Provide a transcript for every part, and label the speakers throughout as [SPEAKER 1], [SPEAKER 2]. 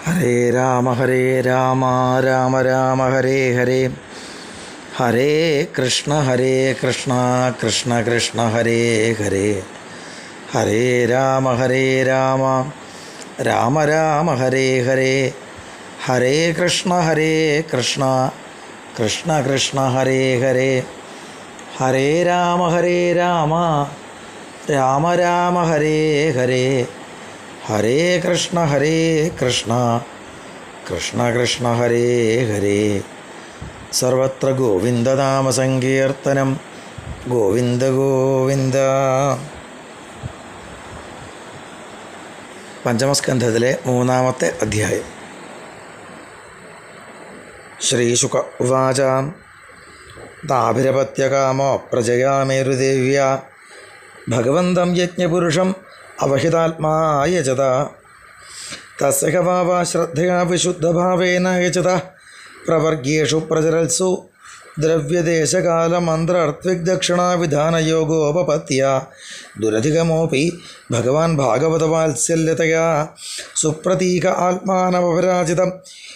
[SPEAKER 1] ഹരേ രാമ ഹരേ രാമ രാമ രാമ ഹരേ ഹരേ ഹരേ കൃഷ്ണ ഹരേ കൃഷ്ണ കൃഷ്ണ കൃഷ്ണ ഹരേ ഹരേ ഹരേ രാമ ഹരേ രാമ രാമ രാമ ഹരേ ഹരേ ഹരേ കൃഷ്ണ ഹരേ കൃഷ്ണ കൃഷ്ണ കൃഷ്ണ ഹരേ ഹരേ ഹരേ രാമ ഹരേ രാമ രാമ രാമ ഹരേ ഹരേ ഹരേ കൃഷ്ണ ഹരേ കൃഷ്ണ കൃഷ്ണ കൃഷ്ണ ഹരേ ഹരേ സർവത്ര ഗോവിന്ദനാമസങ്കീർത്തനം ഗോവിന്ദ ഗോവിന്ദ പഞ്ചമസ്കന്ധത്തിലെ മൂന്നാമത്തെ അധ്യായം ശ്രീശുക ഉവാച താഭിരപത്യകാമോ പ്രജയാമേരുദേവ്യ ഭഗവന്തം യജ്ഞപുരുഷം അവഹിതാത്മായ യജത തസ്യ ഭാവ ശ്രദ്ധയാ വിശുദ്ധഭാവേന യജത പ്രവർഗേഷു പ്രചരത്സു ദ്രവ്യദേശകാലമന്ത്രർത്ഥ്വിഗ്ദക്ഷിണാവിധാനയോഗോപപത്യ ദുരധികമോപി ഭഗവാൻ ഭാഗവതവാത്സല്യതയാ സുപ്രതീക ആത്മാനമപരാജിതം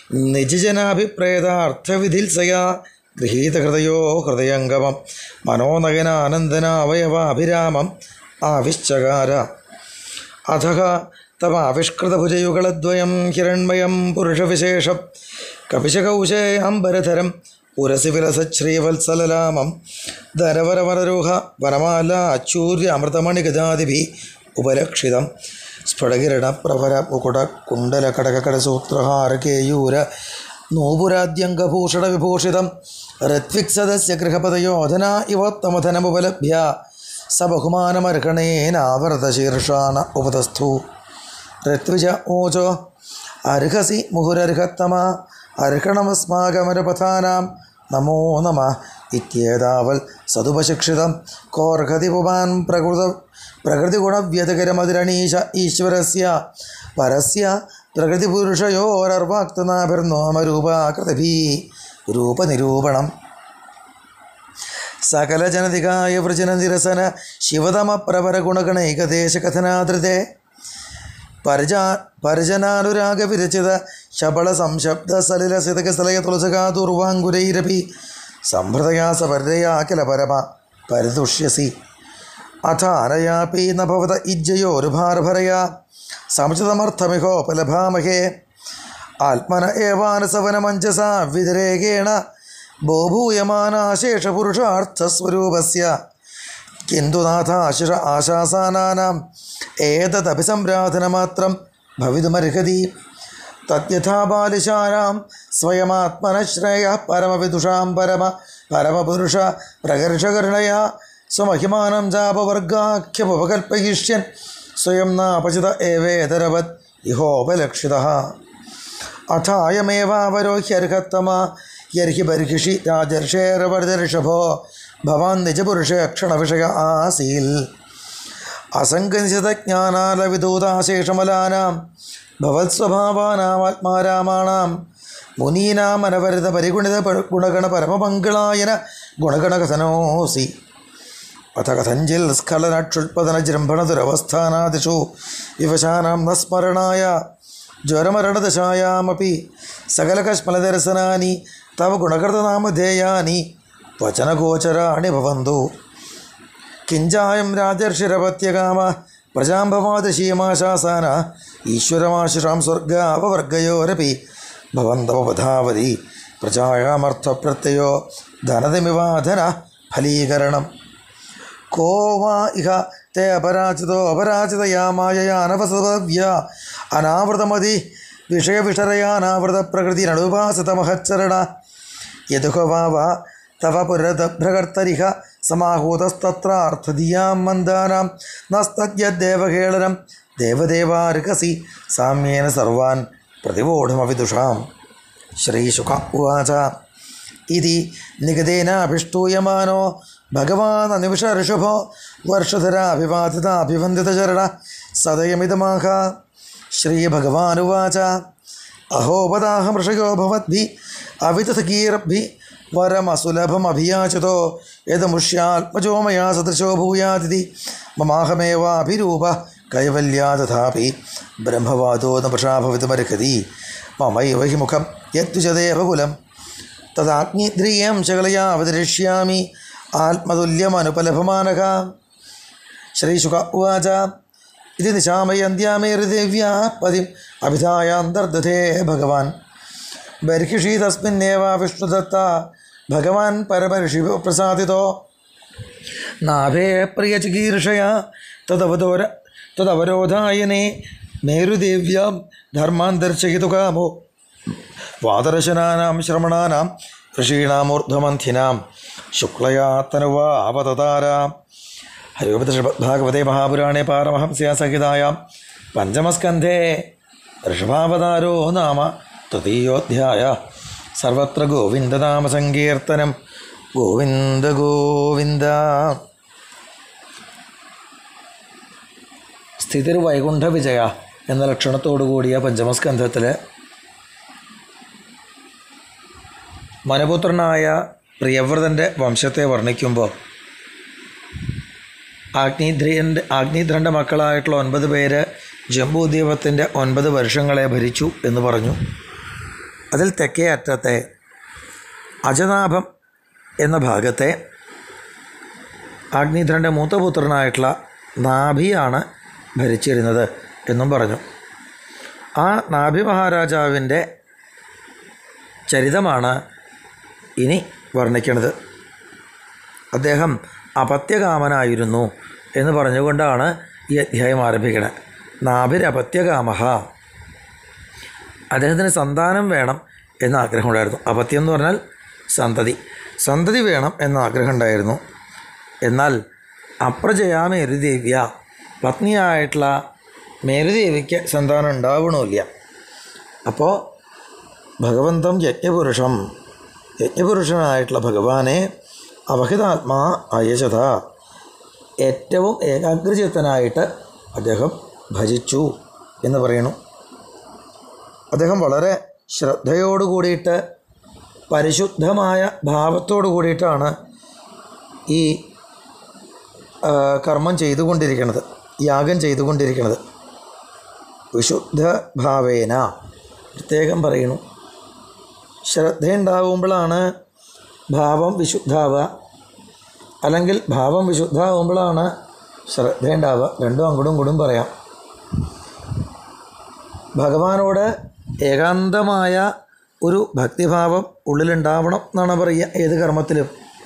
[SPEAKER 1] നിജജനാഭിപ്രേതാർത്ഥവിധിത്സയാ ഗൃഹീതഹൃദയോ ഹൃദയംഗമം മനോനയനാനന്ദനാവയവാഭിരാമം ആവിശ്ചകാര അധഃ തവ ആവിഷ്കൃതഭുജയുഗളദ്വയം ഹിരൺമയം പുരുഷവിശേഷം കപിശകൗശേയാംബരധരം ഉരസി വിലസശ്രീവത്സലലാമം ധരവരവരരോഹ വനമാല അച്ചൂര്യ അമൃതമണിഗജാതിഭി ഉപലക്ഷിതം സ്ഫുടകിരണപ്രഭര മുകുട കുണ്ടല കടകടസൂത്രഹാര കേയൂര നൂപുരാദ്യംഗഭൂഷണ വിഭൂഷിതം ഋത്വിക്സദസ്യ ഗൃഹപതയോധന ഇവോത്തമധനമുപലഭ്യ സ ബഹുമാനമർഹണേനാവൃതശീർഷാണ ഉപതസ്ഥു ഋത്വിജ ഊചോ അർഹസി മുഹുരർഹത്തമ അർഹണമസ്മാകമരപഥാനാം നമോ നമ ഇത്യേതാവൽ സതുപശിക്ഷിതം കോർഹതി പുമാൻ പ്രകൃത പ്രകൃതിഗുണവ്യതകരമതിരണീശ ഈശ്വരസ്യ പരസ്യ പ്രകൃതിപുരുഷയോരർവാക്തനാഭിർനോമരൂപാകൃതിഭീ രൂപനിരൂപണം സകലജനതികായ വൃജനനിരസന ശിവതമ പ്രവര ഗുണഗണൈകദേശകഥനാദൃതേ പരിജാ പരിജനാനുരാഗ വിരചിത ശബള സംശബ്ദ സലില സിതകസലയ തുളസകാതുർവാങ്കുരൈരപി സംഭൃതയാ സപര്യയാ കില പരമ പരിതുഷ്യസി അഥാനയാപി നഭവത ഇജ്ജയോരുഭാരഭരയാ സമുചിതമർത്ഥമിഹോപലഭാമഹേ ആത്മന ഏവാനസവനമഞ്ജസ വിതിരേകേണ ബോഭൂയമാനാശേഷപുരുഷാർത്ഥസ്വരൂപസ്യ കിന്തു നാഥാശിഷ ആശാസാനാനാം ഏതദഭിസംരാധനമാത്രം ഭവിതുമർഹതി തദ്യഥാ ബാലിശാനാം സ്വയമാത്മനശ്രേയ പരമവിദുഷാം പരമ പരമപുരുഷ പ്രകർഷകരുണയാ സ്വമഹിമാനം ചാപവർഗാഖ്യമുപകൽപ്പയിഷ്യൻ സ്വയം നാപചിത ഏവേതരവത് ഇഹോപലക്ഷിത അഥായമേവാവരോഹ്യർഹത്തമ യർഹി ബർഹിഷി രാജർഷേരവർദ്ധഋഷഭോ ഭവാൻ നിജപുരുഷ ക്ഷണവിഷയ ആസീൽ അസംഗനിശതജ്ഞാനാലവിദൂതാശേഷമലാനാം ഭവത്സ്വഭാവാനാമാത്മാരാമാണാം മുനീനാമനവരിത പരിഗുണിത പ- ഗുണഗണ പരമപങ്കളായന ഗുണഗണകഥനോസി അഥ കഥഞ്ചിൽ സ്ഖലനക്ഷുൽപതനജൃംഭണദുരവസ്ഥാനാദിഷു വിവശാനാം ന സ്മരണായ ജ്വരമരണദശായാമപി സകലകശ്മലദർശനാനി തവ ഗുണകൃതനാമധേയാനി വചനഗോചരാണി ഭവന്തു കിഞ്ചായം രാജർഷിരപത്യകാമ പ്രജാംഭവാദശീമാശാസാന ഈശ്വരമാശിഷാം സ്വർഗ അപവർഗയോരപി ഭവന്തവധാവതി പ്രജായാമർത്ഥപ്രത്യയോ ധനതമിവാധന ഫലീകരണം കോ വാ ഇഹ തേ അപരാജിതോ അപരാജിതയാ മായയാ അനവസവ്യ അനാവൃതമതി വിഷയവിഷരയാനാവൃത പ്രകൃതി നടുപാസിതമഹച്ചരണ യദുഹവാവ തവ പുരതഭ്രകർത്തരിഹ സമാഹൂതസ്തത്രാർത്ഥധിയാം മന്ദാനാം നസ്തദ്യദ്ദേവഹേളനം ദേവദേവാർഹസി സാമ്യേന സർവാൻ പ്രതിവോഢമവിദുഷാം ശ്രീശുക ഉവാച ഇതി നിഗതേനാഭിഷ്ടൂയമാനോ ഭഗവാൻ നിമിഷ ഋഷഭോ വർഷധരാഭിവാദിതാഭിവന്ദിതചരണ സദയമിതമാഹ ശ്രീഭഗവാനുവാച അഹോപദാഹമൃഷയോ ഭവദ്ഭി അവിതഥകീർഭി വരമസുലഭമഭിയാചിതോ യദമുഷ്യാത്മജോ മയാ സദൃശോ ഭൂയാതിഥി മമാഹമേവാഭിരൂപ കൈവല്യാ തഥാപി ബ്രഹ്മവാദോ നപൃഷാ ഭവിതുമർഹതി മമൈവ ഹി മുഖം യദ്വിജദേവകുലം തദാഗ്നിദ്രിയം ശകലയാ അവതരിഷ്യാമി ആത്മതുല്യമനുപലഭമാനക ശ്രീശുക ഉവാച ഇത് നിശാമയന്ത്യാമേർദേവ്യാ പതിം അഭിധായാന്തർദധേ ഭഗവാൻ ബർഹിഷി തസ്മിന്നേവ വിഷ്ണുദത്ത ഭഗവാൻ പരമർഷി പ്രസാദിതോ നാഭേ പ്രിയചികീർഷയ തദവതോര തദവരോധായനെ മേരുദേവ്യാം ധർമാൻ ദർശയിതുകാമോ വാദർശനാനാം ശ്രമണാനാം ഋഷീണാമൂർധ്വമന്ഥിനാം ശുക്ലയാ തനുവാ അവതതാരാം ഹരിോപതൃഭാഗവതേ മഹാപുരാണേ പാരമഹംസ്യാസഹിതായാം പഞ്ചമസ്കന്ധേ ഋഷഭാവതാരോ നാമ തൃതീയോധ്യായ സർവത്ര ഗോവിന്ദനാമസങ്കീർത്തനം ഗോവിന്ദ ഗോവിന്ദ സ്ഥിതിർ വൈകുണ്ഠ വിജയ എന്ന ലക്ഷണത്തോടു കൂടിയ പഞ്ചമസ്കന്ധത്തിൽ മനപുത്രനായ പ്രിയവ്രതൻ്റെ വംശത്തെ വർണ്ണിക്കുമ്പോൾ ആഗ്നിധ്രിയൻ്റെ ആഗ്നിധ്രൻ്റെ മക്കളായിട്ടുള്ള ഒൻപത് പേര് ജംബൂദ്വീപത്തിൻ്റെ ഒൻപത് വർഷങ്ങളെ ഭരിച്ചു എന്ന് പറഞ്ഞു അതിൽ തെക്കേ അറ്റത്തെ അജനാഭം എന്ന ഭാഗത്തെ ആഗ്നിധ്രൻ്റെ മൂത്തപുത്രനായിട്ടുള്ള നാഭിയാണ് ഭരിച്ചിരുന്നത് എന്നും പറഞ്ഞു ആ നാഭി മഹാരാജാവിൻ്റെ ചരിതമാണ് ഇനി വർണ്ണിക്കുന്നത് അദ്ദേഹം അപത്യകാമനായിരുന്നു എന്ന് പറഞ്ഞുകൊണ്ടാണ് ഈ അധ്യായം ആരംഭിക്കുന്നത് നാഭിരപത്യകാമഹ അദ്ദേഹത്തിന് സന്താനം വേണം എന്ന ആഗ്രഹം ഉണ്ടായിരുന്നു അപത്യം എന്ന് പറഞ്ഞാൽ സന്തതി സന്തതി വേണം എന്ന ആഗ്രഹം ഉണ്ടായിരുന്നു എന്നാൽ അപ്രജയാ മേരുദേവ്യ പത്നിയായിട്ടുള്ള മേരുദേവിക്ക് സന്താനം ഉണ്ടാവണമില്ല അപ്പോൾ ഭഗവന്തം യജ്ഞപുരുഷം യജ്ഞപുരുഷനായിട്ടുള്ള ഭഗവാനെ അവഹിതാത്മാ അയചത ഏറ്റവും ഏകാഗ്രചിത്തനായിട്ട് അദ്ദേഹം ഭജിച്ചു എന്ന് പറയണു അദ്ദേഹം വളരെ ശ്രദ്ധയോടു കൂടിയിട്ട് പരിശുദ്ധമായ ഭാവത്തോടു കൂടിയിട്ടാണ് ഈ ആ, കർമ്മം ചെയ്തുകൊണ്ടിരിക്കുന്നത് യാഗം ചെയ്തുകൊണ്ടിരിക്കുന്നത് വിശുദ്ധ ഭാവേന പ്രത്യേകം പറയുന്നു ശ്രദ്ധയുണ്ടാവുമ്പോഴാണ് ഭാവം വിശുദ്ധാവുക അല്ലെങ്കിൽ ഭാവം വിശുദ്ധാവുമ്പോഴാണ് ശ്രദ്ധയുണ്ടാവുക രണ്ടും അങ്ങോട്ടും ഇങ്ങോട്ടും പറയാം ഭഗവാനോട് ഏകാന്തമായ ഒരു ഭക്തിഭാവം ഉള്ളിലുണ്ടാവണം എന്നാണ് പറയുക ഏത് കർമ്മത്തിലും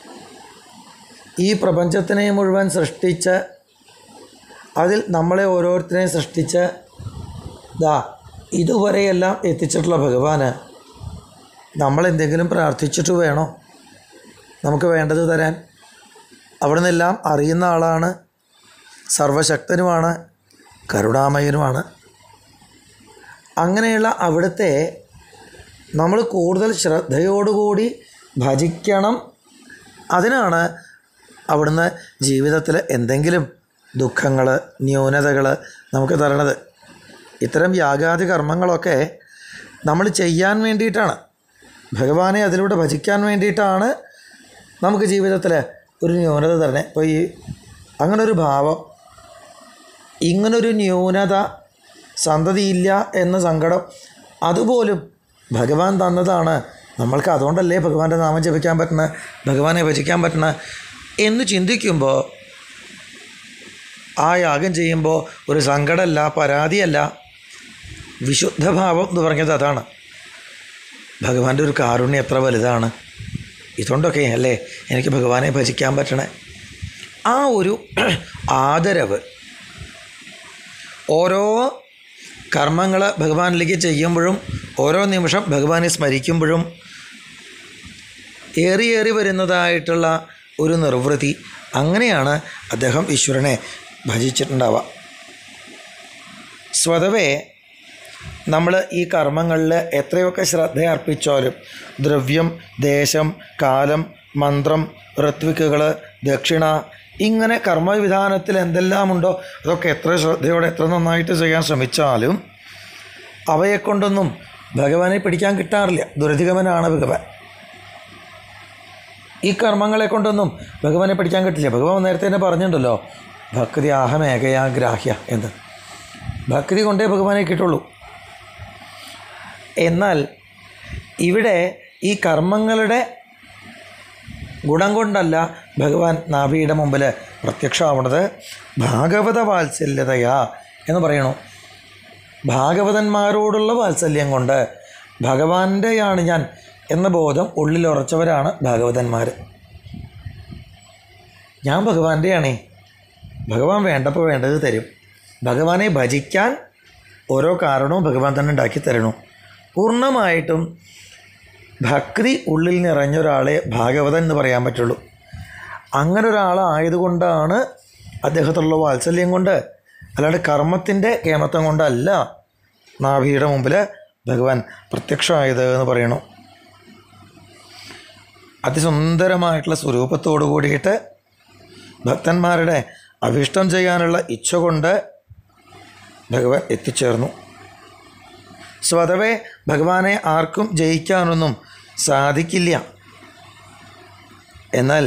[SPEAKER 1] ഈ പ്രപഞ്ചത്തിനെ മുഴുവൻ സൃഷ്ടിച്ച് അതിൽ നമ്മളെ ഓരോരുത്തരെയും സൃഷ്ടിച്ച് ദാ ഇതുവരെയെല്ലാം എത്തിച്ചിട്ടുള്ള ഭഗവാന് നമ്മൾ എന്തെങ്കിലും പ്രാർത്ഥിച്ചിട്ട് വേണോ നമുക്ക് വേണ്ടത് തരാൻ അവിടെ നിന്നെല്ലാം അറിയുന്ന ആളാണ് സർവശക്തനുമാണ് കരുണാമയനുമാണ് അങ്ങനെയുള്ള അവിടുത്തെ നമ്മൾ കൂടുതൽ ശ്രദ്ധയോടുകൂടി ഭജിക്കണം അതിനാണ് അവിടുന്ന് ജീവിതത്തിൽ എന്തെങ്കിലും ദുഃഖങ്ങൾ ന്യൂനതകൾ നമുക്ക് തരണത് ഇത്തരം യാഗാദി കർമ്മങ്ങളൊക്കെ നമ്മൾ ചെയ്യാൻ വേണ്ടിയിട്ടാണ് ഭഗവാനെ അതിലൂടെ ഭജിക്കാൻ വേണ്ടിയിട്ടാണ് നമുക്ക് ജീവിതത്തിൽ ഒരു ന്യൂനത തരണേ ഇപ്പോൾ ഈ അങ്ങനൊരു ഭാവം ഇങ്ങനൊരു ന്യൂനത സന്തതിയില്ല എന്ന സങ്കടം അതുപോലും ഭഗവാൻ തന്നതാണ് നമ്മൾക്ക് അതുകൊണ്ടല്ലേ ഭഗവാന്റെ നാമം ജപിക്കാൻ പറ്റണ ഭഗവാനെ ഭജിക്കാൻ പറ്റണ എന്ന് ചിന്തിക്കുമ്പോൾ ആ യാഗം ചെയ്യുമ്പോൾ ഒരു സങ്കടമല്ല പരാതിയല്ല വിശുദ്ധഭാവം എന്ന് പറഞ്ഞത് അതാണ് ഭഗവാന്റെ ഒരു കാരുണ്യം എത്ര വലുതാണ് ഇതുകൊണ്ടൊക്കെ അല്ലേ എനിക്ക് ഭഗവാനെ ഭജിക്കാൻ പറ്റണേ ആ ഒരു ആദരവ് ഓരോ കർമ്മങ്ങൾ ഭഗവാനിലേക്ക് ചെയ്യുമ്പോഴും ഓരോ നിമിഷം ഭഗവാനെ സ്മരിക്കുമ്പോഴും ഏറിയേറി വരുന്നതായിട്ടുള്ള ഒരു നിർവൃത്തി അങ്ങനെയാണ് അദ്ദേഹം ഈശ്വരനെ ഭജിച്ചിട്ടുണ്ടാവുക സ്വതവേ നമ്മൾ ഈ കർമ്മങ്ങളിൽ എത്രയൊക്കെ ശ്രദ്ധ അർപ്പിച്ചാലും ദ്രവ്യം ദേശം കാലം മന്ത്രം ഋത്വിക്കുകൾ ദക്ഷിണ ഇങ്ങനെ കർമ്മവിധാനത്തിൽ എന്തെല്ലാമുണ്ടോ അതൊക്കെ എത്ര ശ്രദ്ധയോടെ എത്ര നന്നായിട്ട് ചെയ്യാൻ ശ്രമിച്ചാലും അവയെക്കൊണ്ടൊന്നും ഭഗവാനെ പിടിക്കാൻ കിട്ടാറില്ല ദുരധിഗമനാണ് ഭഗവാൻ ഈ കർമ്മങ്ങളെ കൊണ്ടൊന്നും ഭഗവാനെ പിടിക്കാൻ കിട്ടില്ല ഭഗവാൻ നേരത്തെ തന്നെ പറഞ്ഞിട്ടുണ്ടല്ലോ ഭക്തി അഹമേകയാ ഗ്രാഹ്യ എന്ന് ഭക്തി കൊണ്ടേ ഭഗവാനെ കിട്ടുള്ളൂ എന്നാൽ ഇവിടെ ഈ കർമ്മങ്ങളുടെ ഗുണം കൊണ്ടല്ല ഭഗവാൻ നാഭിയുടെ മുമ്പിൽ പ്രത്യക്ഷമാവുന്നത് ഭാഗവത വാത്സല്യതയാ എന്ന് പറയണു ഭാഗവതന്മാരോടുള്ള വാത്സല്യം കൊണ്ട് ഭഗവാന്റെയാണ് ഞാൻ എന്ന ബോധം ഉള്ളിലുറച്ചവരാണ് ഭാഗവതന്മാർ ഞാൻ ഭഗവാന്റെയാണേ ഭഗവാൻ വേണ്ടപ്പോൾ വേണ്ടത് തരും ഭഗവാനെ ഭജിക്കാൻ ഓരോ കാരണവും ഭഗവാൻ തന്നെ ഉണ്ടാക്കി തരണു പൂർണ്ണമായിട്ടും ഭക്തി ഉള്ളിൽ നിറഞ്ഞ ഒരാളെ ഭാഗവതൻ എന്ന് പറയാൻ പറ്റുള്ളൂ അങ്ങനെ ഒരാളായതുകൊണ്ടാണ് അദ്ദേഹത്തുള്ള വാത്സല്യം കൊണ്ട് അല്ലാണ്ട് കർമ്മത്തിൻ്റെ കേമത്വം കൊണ്ടല്ല നാഭിയുടെ മുമ്പിൽ ഭഗവാൻ പ്രത്യക്ഷമായത് എന്ന് പറയണു അതിസുന്ദരമായിട്ടുള്ള സ്വരൂപത്തോടു കൂടിയിട്ട് ഭക്തന്മാരുടെ അഭിഷ്ടം ചെയ്യാനുള്ള ഇച്ഛ കൊണ്ട് ഭഗവാൻ എത്തിച്ചേർന്നു സ്വതവേ ഭഗവാനെ ആർക്കും ജയിക്കാനൊന്നും സാധിക്കില്ല എന്നാൽ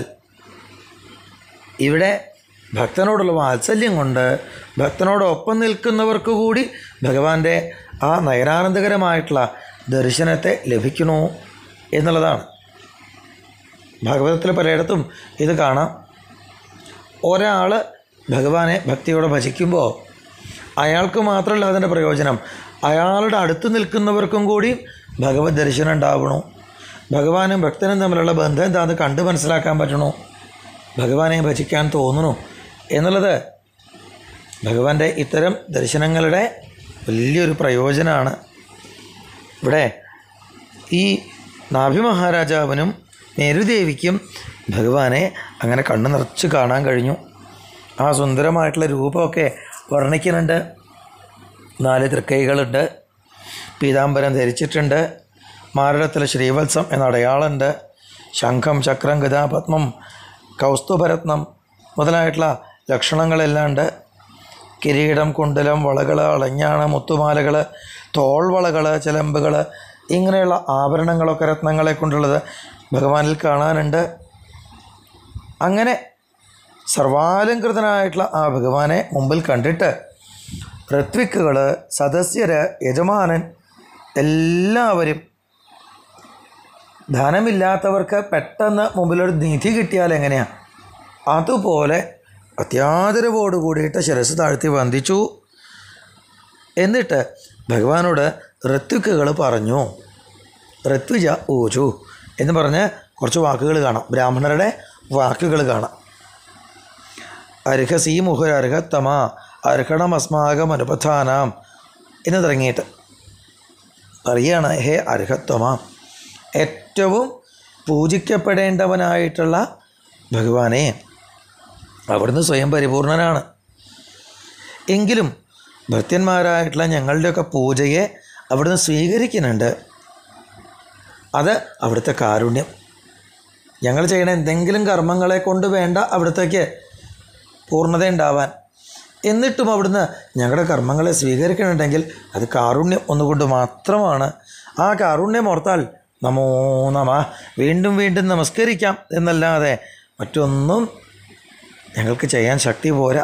[SPEAKER 1] ഇവിടെ ഭക്തനോടുള്ള വാത്സല്യം കൊണ്ട് ഭക്തനോടൊപ്പം നിൽക്കുന്നവർക്ക് കൂടി ഭഗവാന്റെ ആ നയനാനന്ദകരമായിട്ടുള്ള ദർശനത്തെ ലഭിക്കണു എന്നുള്ളതാണ് ഭാഗവതത്തിൽ പലയിടത്തും ഇത് കാണാം ഒരാൾ ഭഗവാനെ ഭക്തിയോടെ ഭജിക്കുമ്പോൾ അയാൾക്ക് മാത്രമല്ല അതിൻ്റെ പ്രയോജനം അയാളുടെ അടുത്ത് നിൽക്കുന്നവർക്കും കൂടി ഭഗവത് ദർശനം ഉണ്ടാവണു ഭഗവാനും ഭക്തനും തമ്മിലുള്ള ബന്ധം എന്താണെന്ന് കണ്ട് മനസ്സിലാക്കാൻ പറ്റണു ഭഗവാനെ ഭജിക്കാൻ തോന്നണു എന്നുള്ളത് ഭഗവാന്റെ ഇത്തരം ദർശനങ്ങളുടെ വലിയൊരു പ്രയോജനമാണ് ഇവിടെ ഈ നാഭി മഹാരാജാവിനും മേരുദേവിക്കും ഭഗവാനെ അങ്ങനെ കണ്ണു നിറച്ച് കാണാൻ കഴിഞ്ഞു ആ സുന്ദരമായിട്ടുള്ള രൂപമൊക്കെ വർണ്ണിക്കുന്നുണ്ട് നാല് തൃക്കൈകളുണ്ട് പീതാംബരം ധരിച്ചിട്ടുണ്ട് മാരടത്തിൽ ശ്രീവത്സം എന്ന അടയാളമുണ്ട് ശംഖം ചക്രം ഗതാപത്മം കൗസ്തുഭരത്നം മുതലായിട്ടുള്ള ലക്ഷണങ്ങളെല്ലാം ഉണ്ട് കിരീടം കുണ്ടലം വളകൾ അളഞ്ഞാണ് മുത്തുമാലകൾ തോൾവളകൾ ചിലമ്പുകൾ ഇങ്ങനെയുള്ള ആഭരണങ്ങളൊക്കെ രത്നങ്ങളെ കൊണ്ടുള്ളത് ഭഗവാനിൽ കാണാനുണ്ട് അങ്ങനെ സർവാലങ്കൃതനായിട്ടുള്ള ആ ഭഗവാനെ മുമ്പിൽ കണ്ടിട്ട് ഋത്വിക്കുകൾ സദസ്യര് യജമാനൻ എല്ലാവരും ധനമില്ലാത്തവർക്ക് പെട്ടെന്ന് മുമ്പിലൊരു നിധി കിട്ടിയാൽ എങ്ങനെയാണ് അതുപോലെ അത്യാദരവോട് കൂടിയിട്ട് ശിരസ് താഴ്ത്തി വന്ദിച്ചു എന്നിട്ട് ഭഗവാനോട് ഋത്വിക്കുകൾ പറഞ്ഞു ഋത്വിജ ഊചു എന്ന് പറഞ്ഞ് കുറച്ച് വാക്കുകൾ കാണാം ബ്രാഹ്മണരുടെ വാക്കുകൾ കാണാം അർഹസീ മുഹുര അർഹത്തമ അർഹണം അസ്മാകം അനുപഥാനാം എന്ന് തുടങ്ങിയിട്ട് പറയുകയാണ് ഹേ അർഹത്വമ ഏറ്റവും പൂജിക്കപ്പെടേണ്ടവനായിട്ടുള്ള ഭഗവാനെ അവിടുന്ന് സ്വയം പരിപൂർണനാണ് എങ്കിലും ഭക്തന്മാരായിട്ടുള്ള ഞങ്ങളുടെയൊക്കെ പൂജയെ അവിടുന്ന് സ്വീകരിക്കുന്നുണ്ട് അത് അവിടുത്തെ കാരുണ്യം ഞങ്ങൾ ചെയ്യണ എന്തെങ്കിലും കർമ്മങ്ങളെ കൊണ്ട് വേണ്ട അവിടത്തേക്ക് പൂർണ്ണത ഉണ്ടാവാൻ എന്നിട്ടും അവിടുന്ന് ഞങ്ങളുടെ കർമ്മങ്ങളെ സ്വീകരിക്കണമെങ്കിൽ അത് കാരുണ്യം ഒന്നുകൊണ്ട് മാത്രമാണ് ആ കാരുണ്യം ഓർത്താൽ നമോ നമ വീണ്ടും വീണ്ടും നമസ്കരിക്കാം എന്നല്ലാതെ മറ്റൊന്നും ഞങ്ങൾക്ക് ചെയ്യാൻ ശക്തി പോരാ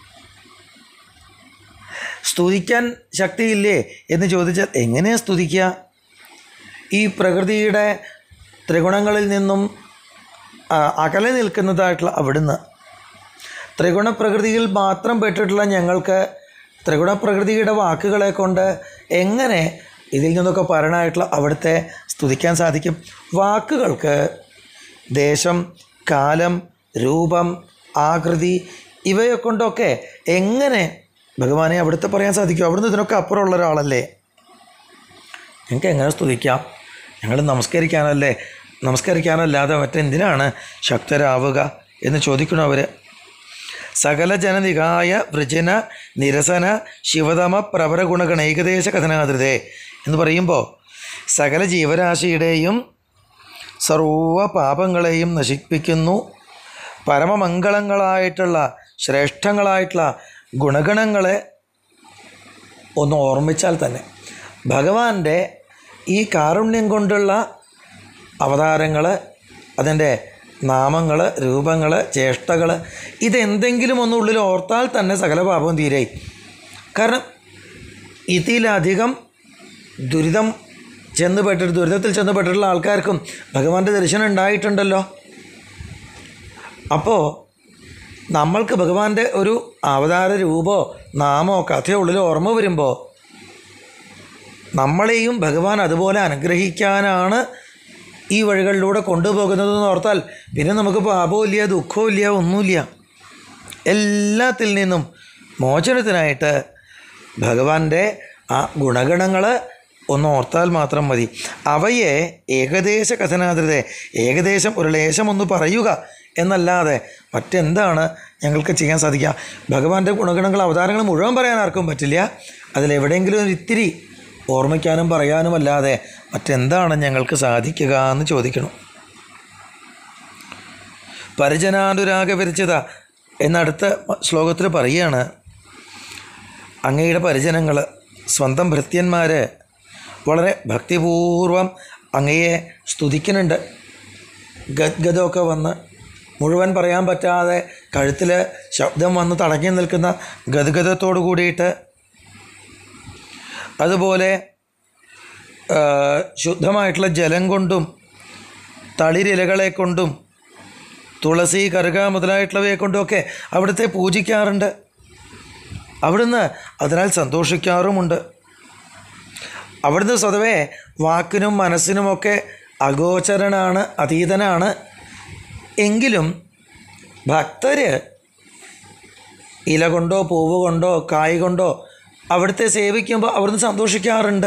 [SPEAKER 1] സ്തുതിക്കാൻ ശക്തിയില്ലേ എന്ന് ചോദിച്ചാൽ എങ്ങനെയാണ് സ്തുതിക്കുക ഈ പ്രകൃതിയുടെ ത്രിഗുണങ്ങളിൽ നിന്നും ആ, അകലെ നിൽക്കുന്നതായിട്ടുള്ള അവിടുന്ന് ത്രിഗുണ പ്രകൃതിയിൽ മാത്രം പെട്ടിട്ടുള്ള ഞങ്ങൾക്ക് ത്രിഗുണ പ്രകൃതിയുടെ വാക്കുകളെ കൊണ്ട് എങ്ങനെ ഇതിൽ നിന്നൊക്കെ പരനായിട്ടുള്ള അവിടുത്തെ സ്തുതിക്കാൻ സാധിക്കും വാക്കുകൾക്ക് ദേശം കാലം രൂപം ആകൃതി ഇവയെ കൊണ്ടൊക്കെ എങ്ങനെ ഭഗവാനെ അവിടുത്തെ പറയാൻ സാധിക്കും അവിടുന്ന് ഇതിനൊക്കെ അപ്പുറമുള്ള ഒരാളല്ലേ ഞങ്ങൾക്ക് എങ്ങനെ സ്തുതിക്കാം ഞങ്ങൾ നമസ്കരിക്കാനല്ലേ നമസ്കരിക്കാനല്ലാതെ മറ്റെന്തിനാണ് ശക്തരാവുക എന്ന് ചോദിക്കണം അവർ സകല ജനനികായ വൃജന നിരസന ശിവതമ പ്രവരഗുണഗണ ഏകദേശ കഥനാതൃതേ എന്ന് പറയുമ്പോൾ സകല ജീവരാശിയുടെയും സർവ പാപങ്ങളെയും നശിപ്പിക്കുന്നു പരമമംഗളങ്ങളായിട്ടുള്ള ശ്രേഷ്ഠങ്ങളായിട്ടുള്ള ഗുണഗണങ്ങളെ ഒന്ന് ഓർമ്മിച്ചാൽ തന്നെ ഭഗവാന്റെ ഈ കാരുണ്യം കൊണ്ടുള്ള അവതാരങ്ങൾ അതിൻ്റെ നാമങ്ങൾ രൂപങ്ങൾ ചേഷ്ടകൾ ഇതെന്തെങ്കിലും ഒന്ന് ഉള്ളിൽ ഓർത്താൽ തന്നെ സകല പാപവും തീരായി കാരണം ഇതിലധികം ദുരിതം ചെന്ന് പെട്ടിട്ട് ദുരിതത്തിൽ ചെന്ന് പെട്ടിട്ടുള്ള ആൾക്കാർക്കും ഭഗവാന്റെ ദർശനം ഉണ്ടായിട്ടുണ്ടല്ലോ അപ്പോൾ നമ്മൾക്ക് ഭഗവാന്റെ ഒരു അവതാര രൂപമോ നാമോ കഥയോ ഉള്ളിൽ ഓർമ്മ വരുമ്പോൾ നമ്മളെയും ഭഗവാൻ അതുപോലെ അനുഗ്രഹിക്കാനാണ് ഈ വഴികളിലൂടെ കൊണ്ടുപോകുന്നതെന്ന് ഓർത്താൽ പിന്നെ നമുക്ക് പാപവും ഇല്ല ദുഃഖവും ഇല്ല ഒന്നുമില്ല എല്ലാത്തിൽ നിന്നും മോചനത്തിനായിട്ട് ഭഗവാന്റെ ആ ഗുണഗണങ്ങൾ ഒന്ന് ഓർത്താൽ മാത്രം മതി അവയെ ഏകദേശ കഥനാതൃതെ ഏകദേശം ഒരു ലേശം ഒന്ന് പറയുക എന്നല്ലാതെ മറ്റെന്താണ് ഞങ്ങൾക്ക് ചെയ്യാൻ സാധിക്കുക ഭഗവാന്റെ ഗുണഗണങ്ങൾ അവതാരങ്ങൾ മുഴുവൻ പറയാൻ ആർക്കും പറ്റില്ല അതിലെവിടെയെങ്കിലും ഒരു ഇത്തിരി ഓർമ്മിക്കാനും പറയാനും അല്ലാതെ മറ്റെന്താണ് ഞങ്ങൾക്ക് സാധിക്കുക എന്ന് ചോദിക്കണം പരിജനാനുരാഗ വിരചിത എന്നടുത്ത ശ്ലോകത്തിൽ പറയുകയാണ് അങ്ങയുടെ പരിജനങ്ങൾ സ്വന്തം ഭൃത്യന്മാർ വളരെ ഭക്തിപൂർവം അങ്ങയെ സ്തുതിക്കുന്നുണ്ട് ഗദ്ഗതമൊക്കെ വന്ന് മുഴുവൻ പറയാൻ പറ്റാതെ കഴുത്തിൽ ശബ്ദം വന്ന് തടങ്ങി നിൽക്കുന്ന ഗദ്ഗതത്തോടു കൂടിയിട്ട് അതുപോലെ ആ, ശുദ്ധമായിട്ടുള്ള ജലം കൊണ്ടും തളിരിലകളെ കൊണ്ടും തുളസി കറുക മുതലായിട്ടുള്ളവയെ കൊണ്ടുമൊക്കെ അവിടുത്തെ പൂജിക്കാറുണ്ട് അവിടുന്ന് അതിനാൽ സന്തോഷിക്കാറുമുണ്ട് അവിടുന്ന് സ്വതവേ വാക്കിനും മനസ്സിനുമൊക്കെ അഗോചരനാണ് അതീതനാണ് എങ്കിലും ഭക്തര് ഇല കൊണ്ടോ പൂവ് കൊണ്ടോ കായ് കൊണ്ടോ അവിടുത്തെ സേവിക്കുമ്പോൾ അവിടുന്ന് സന്തോഷിക്കാറുണ്ട്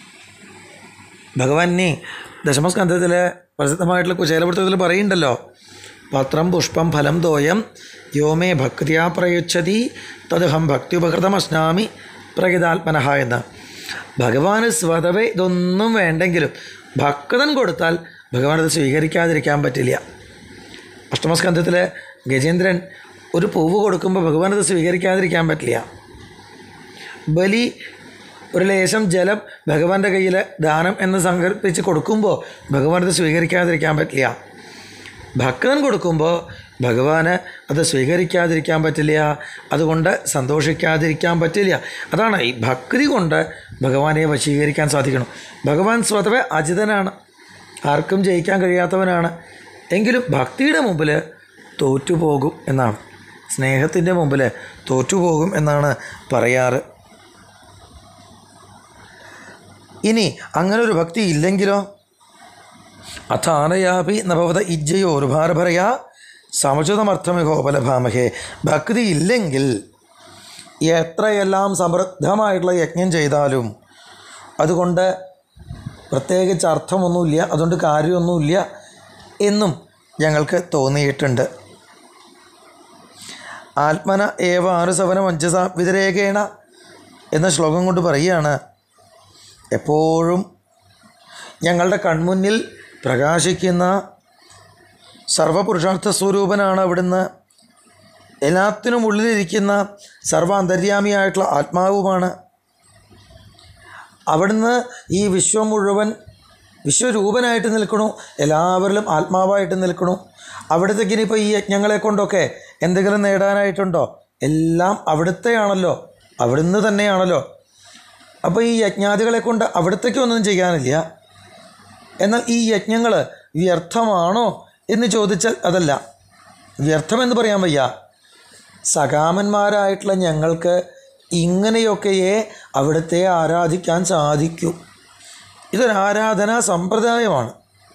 [SPEAKER 1] ഭഗവാനെ ദശമസ്കന്ധത്തിൽ പ്രസിദ്ധമായിട്ടുള്ള കുചേലവൃത്തത്തിൽ പറയുന്നുണ്ടല്ലോ പത്രം പുഷ്പം ഫലം തോയം യോമേ ഭക്തിയാ പ്രയുച്ഛതി തദഹം ഭക്തിയുപകൃതമശ്നാമി പ്രകിതാത്മനഹ എന്ന് ഭഗവാന് സ്വതവേ ഇതൊന്നും വേണ്ടെങ്കിലും ഭക്തൻ കൊടുത്താൽ ഭഗവാൻ അത് സ്വീകരിക്കാതിരിക്കാൻ പറ്റില്ല അഷ്ടമസ്കന്ധത്തിൽ ഗജേന്ദ്രൻ ഒരു പൂവ് കൊടുക്കുമ്പോൾ ഭഗവാൻ അത് സ്വീകരിക്കാതിരിക്കാൻ പറ്റില്ല ബലി ഒരു ലേശം ജലം ഭഗവാന്റെ കയ്യിൽ ദാനം എന്ന് സങ്കല്പിച്ച് കൊടുക്കുമ്പോൾ ഭഗവാൻ അത് സ്വീകരിക്കാതിരിക്കാൻ പറ്റില്ല ഭക്തൻ കൊടുക്കുമ്പോൾ ഭഗവാന് അത് സ്വീകരിക്കാതിരിക്കാൻ പറ്റില്ല അതുകൊണ്ട് സന്തോഷിക്കാതിരിക്കാൻ പറ്റില്ല അതാണ് ഈ ഭക്തി കൊണ്ട് ഭഗവാനെ വശീകരിക്കാൻ സാധിക്കണം ഭഗവാൻ സ്വതവേ അജിതനാണ് ആർക്കും ജയിക്കാൻ കഴിയാത്തവനാണ് എങ്കിലും ഭക്തിയുടെ മുമ്പിൽ തോറ്റുപോകും എന്നാണ് സ്നേഹത്തിൻ്റെ മുമ്പിൽ തോറ്റുപോകും എന്നാണ് പറയാറ് ഇനി അങ്ങനെ ഒരു ഭക്തി ഇല്ലെങ്കിലോ അഥാനയാപി നഭവത ഇജ്ജയോ ഒരു ഭാരഭരയാ സമുചിതമർത്ഥമിഹോപലഭാമഹേ ഭക്തി ഇല്ലെങ്കിൽ എത്രയെല്ലാം സമൃദ്ധമായിട്ടുള്ള യജ്ഞം ചെയ്താലും അതുകൊണ്ട് പ്രത്യേകിച്ച് അർത്ഥമൊന്നുമില്ല അതുകൊണ്ട് കാര്യമൊന്നുമില്ല എന്നും ഞങ്ങൾക്ക് തോന്നിയിട്ടുണ്ട് ആത്മന ഏവ ആറുസവനം അഞ്ചസ വിതരേകേണ എന്ന ശ്ലോകം കൊണ്ട് പറയുകയാണ് എപ്പോഴും ഞങ്ങളുടെ കൺമുന്നിൽ പ്രകാശിക്കുന്ന സർവപുരുഷാർത്ഥ സ്വരൂപനാണ് അവിടുന്ന് എല്ലാത്തിനും ഉള്ളിലിരിക്കുന്ന സർവ അന്തര്യാമിയായിട്ടുള്ള ആത്മാവുമാണ് അവിടുന്ന് ഈ വിശ്വം മുഴുവൻ വിശ്വരൂപനായിട്ട് നിൽക്കണു എല്ലാവരിലും ആത്മാവായിട്ട് നിൽക്കണു അവിടത്തേക്ക് ഇനിയിപ്പോൾ ഈ യജ്ഞങ്ങളെ കൊണ്ടൊക്കെ എന്തെങ്കിലും നേടാനായിട്ടുണ്ടോ എല്ലാം അവിടുത്തെയാണല്ലോ അവിടുന്ന് തന്നെയാണല്ലോ അപ്പോൾ ഈ യജ്ഞാദികളെ കൊണ്ട് അവിടത്തേക്ക് ഒന്നും ചെയ്യാനില്ല എന്നാൽ ഈ യജ്ഞങ്ങൾ വ്യർത്ഥമാണോ എന്ന് ചോദിച്ചാൽ അതല്ല വ്യർത്ഥമെന്ന് പറയാൻ വയ്യ സകാമന്മാരായിട്ടുള്ള ഞങ്ങൾക്ക് ഇങ്ങനെയൊക്കെയേ അവിടുത്തെ ആരാധിക്കാൻ സാധിക്കൂ ഇതൊരു ആരാധനാ സമ്പ്രദായമാണ്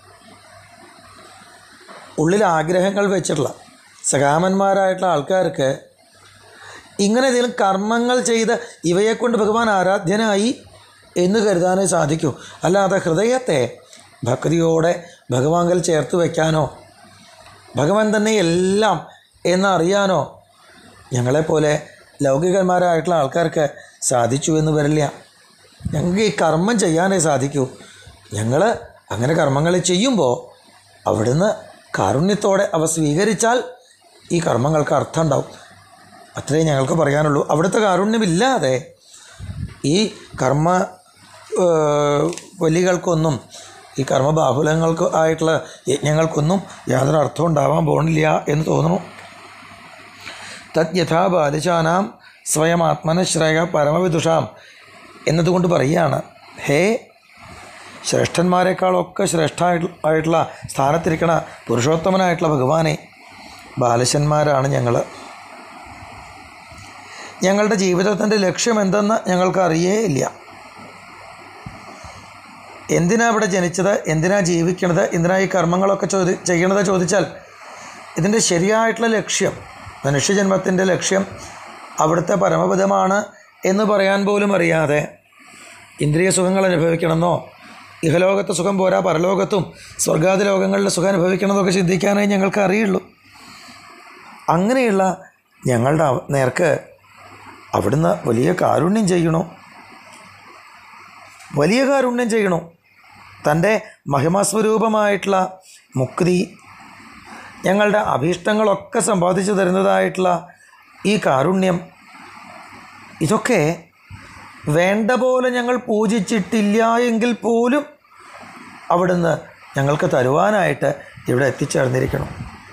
[SPEAKER 1] ഉള്ളിൽ ആഗ്രഹങ്ങൾ വെച്ചിട്ടുള്ള സകാമന്മാരായിട്ടുള്ള ആൾക്കാർക്ക് ഇങ്ങനെ എന്തെങ്കിലും കർമ്മങ്ങൾ ചെയ്ത് ഇവയെക്കൊണ്ട് ഭഗവാൻ ആരാധ്യനായി എന്ന് കരുതാനേ സാധിക്കൂ അല്ലാതെ ഹൃദയത്തെ ഭക്തിയോടെ ഭഗവാങ്കൽ ചേർത്ത് വയ്ക്കാനോ ഭഗവാൻ തന്നെ എല്ലാം എന്നറിയാനോ ഞങ്ങളെപ്പോലെ ലൗകികന്മാരായിട്ടുള്ള ആൾക്കാർക്ക് സാധിച്ചു എന്ന് വരില്ല ഞങ്ങൾക്ക് ഈ കർമ്മം ചെയ്യാനേ സാധിക്കൂ ഞങ്ങൾ അങ്ങനെ കർമ്മങ്ങൾ ചെയ്യുമ്പോൾ അവിടുന്ന് കാരുണ്യത്തോടെ അവ സ്വീകരിച്ചാൽ ഈ കർമ്മങ്ങൾക്ക് അർത്ഥം ഉണ്ടാവും അത്രേ ഞങ്ങൾക്ക് പറയാനുള്ളൂ അവിടുത്തെ കാരുണ്യമില്ലാതെ ഈ കർമ്മ ഏഹ്, ബലികൾക്കൊന്നും ഈ കർമ്മബാഹുലങ്ങൾക്ക് ആയിട്ടുള്ള യജ്ഞങ്ങൾക്കൊന്നും യാതൊരു അർത്ഥവും ഉണ്ടാവാൻ പോകുന്നില്ല എന്ന് തോന്നുന്നു തത് യഥാ ബാലിശാനാം സ്വയം ആത്മനശ്രയ പരമവിദുഷാം എന്നതുകൊണ്ട് പറയുകയാണ് ഹേ ശ്രേഷ്ഠന്മാരെക്കാളൊക്കെ ശ്രേഷ്ഠമായിട്ട് ആയിട്ടുള്ള സ്ഥാനത്തിരിക്കണ പുരുഷോത്തമനായിട്ടുള്ള ഭഗവാനെ ബാലശന്മാരാണ് ഞങ്ങൾ ഞങ്ങളുടെ ജീവിതത്തിൻ്റെ ലക്ഷ്യം എന്തെന്ന് ഞങ്ങൾക്ക് അറിയേ ഇല്ല എന്തിനാ ഇവിടെ ജനിച്ചത് എന്തിനാ ജീവിക്കണത് എന്തിനാ ഈ കർമ്മങ്ങളൊക്കെ ചോദി ചെയ്യണത് ചോദിച്ചാൽ ഇതിൻ്റെ ശരിയായിട്ടുള്ള ലക്ഷ്യം മനുഷ്യജന്മത്തിൻ്റെ ലക്ഷ്യം അവിടുത്തെ പരമപദമാണ് എന്ന് പറയാൻ പോലും അറിയാതെ ഇന്ദ്രിയ സുഖങ്ങൾ അനുഭവിക്കണമെന്നോ ഇഹലോകത്തെ സുഖം പോരാ പരലോകത്തും സ്വർഗാദി ലോകങ്ങളിലെ സുഖം അനുഭവിക്കണമെന്നൊക്കെ ചിന്തിക്കാനേ ഞങ്ങൾക്ക് അറിയുള്ളൂ അങ്ങനെയുള്ള ഞങ്ങളുടെ അവ- നേർക്ക് അവിടുന്ന് വലിയ കാരുണ്യം ചെയ്യണോ വലിയ കാരുണ്യം ചെയ്യണോ തൻ്റെ മഹിമാസ്വരൂപമായിട്ടുള്ള മുക്തി ഞങ്ങളുടെ അഭീഷ്ടങ്ങളൊക്കെ സമ്പാദിച്ചു തരുന്നതായിട്ടുള്ള ഈ കാരുണ്യം ഇതൊക്കെ വേണ്ട പോലെ ഞങ്ങൾ പൂജിച്ചിട്ടില്ല എങ്കിൽ പോലും അവിടുന്ന് ഞങ്ങൾക്ക് തരുവാനായിട്ട് ഇവിടെ എത്തിച്ചേർന്നിരിക്കണം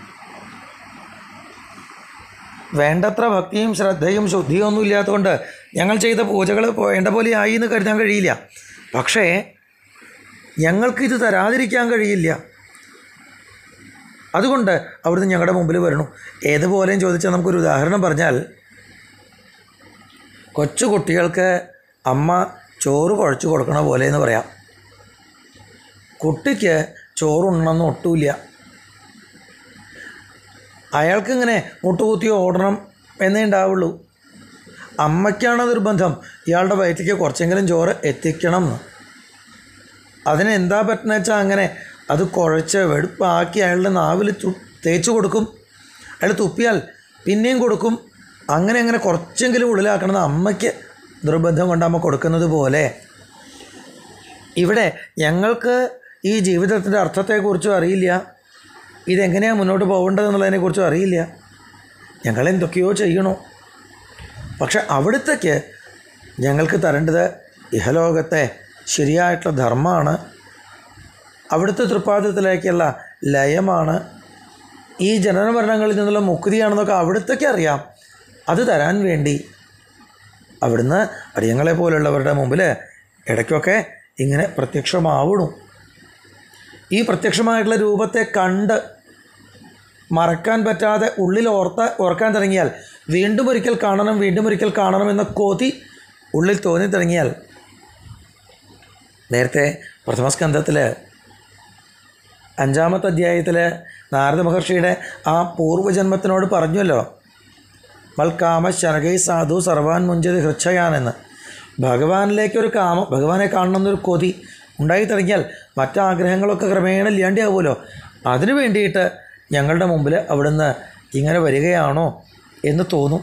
[SPEAKER 1] വേണ്ടത്ര ഭക്തിയും ശ്രദ്ധയും ശുദ്ധിയും ഒന്നും ഇല്ലാത്തതുകൊണ്ട് ഞങ്ങൾ ചെയ്ത പൂജകൾ വേണ്ട പോലെ ആയി എന്ന് കരുതാൻ കഴിയില്ല പക്ഷേ ഞങ്ങൾക്കിത് തരാതിരിക്കാൻ കഴിയില്ല അതുകൊണ്ട് അവിടുന്ന് ഞങ്ങളുടെ മുമ്പിൽ വരണു ഏതുപോലെയും ചോദിച്ചാൽ നമുക്കൊരു ഉദാഹരണം പറഞ്ഞാൽ കൊച്ചു കുട്ടികൾക്ക് അമ്മ ചോറ് കുഴച്ച് കൊടുക്കണ പോലെ എന്ന് പറയാം കുട്ടിക്ക് ചോറുണ്ണണമെന്ന് ഒട്ടുമില്ല അയാൾക്കിങ്ങനെ മുട്ടുകുത്തി ഓടണം എന്നേ ഉണ്ടാവുള്ളൂ അമ്മയ്ക്കാണ് നിർബന്ധം ഇയാളുടെ വയറ്റിലേക്ക് കുറച്ചെങ്കിലും ചോറ് എത്തിക്കണം എന്ന് അതിന് എന്താ പറ്റുന്ന വെച്ചാൽ അങ്ങനെ അത് കുഴച്ച് വെടുപ്പാക്കി അയാളുടെ നാവിൽ തു തേച്ച് കൊടുക്കും അയാൾ തുപ്പിയാൽ പിന്നെയും കൊടുക്കും അങ്ങനെ അങ്ങനെ കുറച്ചെങ്കിലും ഉള്ളിലാക്കണമെന്ന് അമ്മയ്ക്ക് നിർബന്ധം കൊണ്ട് അമ്മ കൊടുക്കുന്നത് പോലെ ഇവിടെ ഞങ്ങൾക്ക് ഈ ജീവിതത്തിൻ്റെ അർത്ഥത്തെക്കുറിച്ചും അറിയില്ല ഇതെങ്ങനെയാണ് മുന്നോട്ട് പോകേണ്ടതെന്നുള്ളതിനെക്കുറിച്ചും അറിയില്ല ഞങ്ങൾ എന്തൊക്കെയോ ചെയ്യണോ പക്ഷെ അവിടുത്തേക്ക് ഞങ്ങൾക്ക് തരേണ്ടത് ഇഹലോകത്തെ ശരിയായിട്ടുള്ള ധർമ്മമാണ് അവിടുത്തെ തൃപ്പാദത്തിലേക്കുള്ള ലയമാണ് ഈ ജനന മരണങ്ങളിൽ നിന്നുള്ള മുക്തിയാണെന്നൊക്കെ അവിടുത്തേക്ക് അറിയാം അത് തരാൻ വേണ്ടി അവിടുന്ന് അടിയങ്ങളെ പോലുള്ളവരുടെ മുമ്പിൽ ഇടയ്ക്കൊക്കെ ഇങ്ങനെ പ്രത്യക്ഷമാവണു ഈ പ്രത്യക്ഷമായിട്ടുള്ള രൂപത്തെ കണ്ട് മറക്കാൻ പറ്റാതെ ഉള്ളിൽ ഓർത്ത ഓർക്കാൻ തുടങ്ങിയാൽ വീണ്ടും ഒരിക്കൽ കാണണം വീണ്ടും ഒരിക്കൽ കാണണം എന്ന കൊതി ഉള്ളിൽ തോന്നി തുടങ്ങിയാൽ നേരത്തെ പ്രഥമസ്കന്ധത്തിൽ അഞ്ചാമത്തെ അധ്യായത്തിൽ നാരദ മഹർഷിയുടെ ആ പൂർവ്വജന്മത്തിനോട് പറഞ്ഞല്ലോ മൽക്കാമ ശനകൈ സാധു സർവാൻ മുഞ്ചതി ഹൃച്ഛയാനെന്ന് ഭഗവാനിലേക്ക് ഒരു കാമം ഭഗവാനെ കാണണമെന്നൊരു കൊതി ഉണ്ടായി തുടങ്ങിയാൽ മറ്റാഗ്രഹങ്ങളൊക്കെ ക്രമേണ ഇല്ലാണ്ടാവുമല്ലോ അതിനു വേണ്ടിയിട്ട് ഞങ്ങളുടെ മുമ്പിൽ അവിടുന്ന് ഇങ്ങനെ വരികയാണോ എന്ന് തോന്നും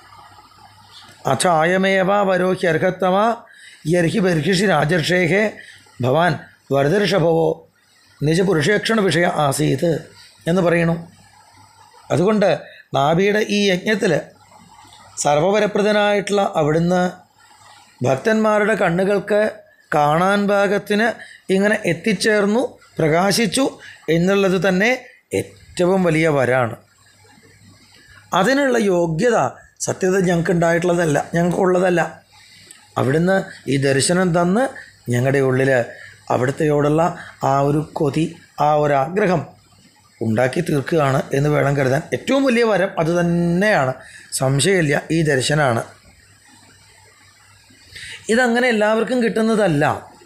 [SPEAKER 1] അഛായമേവ വരോഹി അർഹത്തമ യർഹി ബർഹിഷി രാജർഷേഹേ ഭവാൻ വരദർഷഭവോ നിജപുരുഷേക്ഷണ വിഷയ ആസീത് എന്ന് പറയണു അതുകൊണ്ട് നാഭിയുടെ ഈ യജ്ഞത്തിൽ സർവപരപ്രദനായിട്ടുള്ള അവിടുന്ന് ഭക്തന്മാരുടെ കണ്ണുകൾക്ക് കാണാൻ ഭാഗത്തിന് ഇങ്ങനെ എത്തിച്ചേർന്നു പ്രകാശിച്ചു എന്നുള്ളത് തന്നെ ഏറ്റവും വലിയ വരാണ് അതിനുള്ള യോഗ്യത സത്യത ഞങ്ങൾക്ക് ഉണ്ടായിട്ടുള്ളതല്ല ഞങ്ങൾക്കുള്ളതല്ല അവിടുന്ന് ഈ ദർശനം തന്ന് ഞങ്ങളുടെ ഉള്ളിൽ അവിടുത്തെയോടുള്ള ആ ഒരു കൊതി ആ ഒരു ആഗ്രഹം ഉണ്ടാക്കി തീർക്കുകയാണ് എന്ന് വേണം കരുതാൻ ഏറ്റവും വലിയ വരം അത് തന്നെയാണ് സംശയമില്ല ഈ ദർശനമാണ് ഇതങ്ങനെ എല്ലാവർക്കും കിട്ടുന്നതല്ല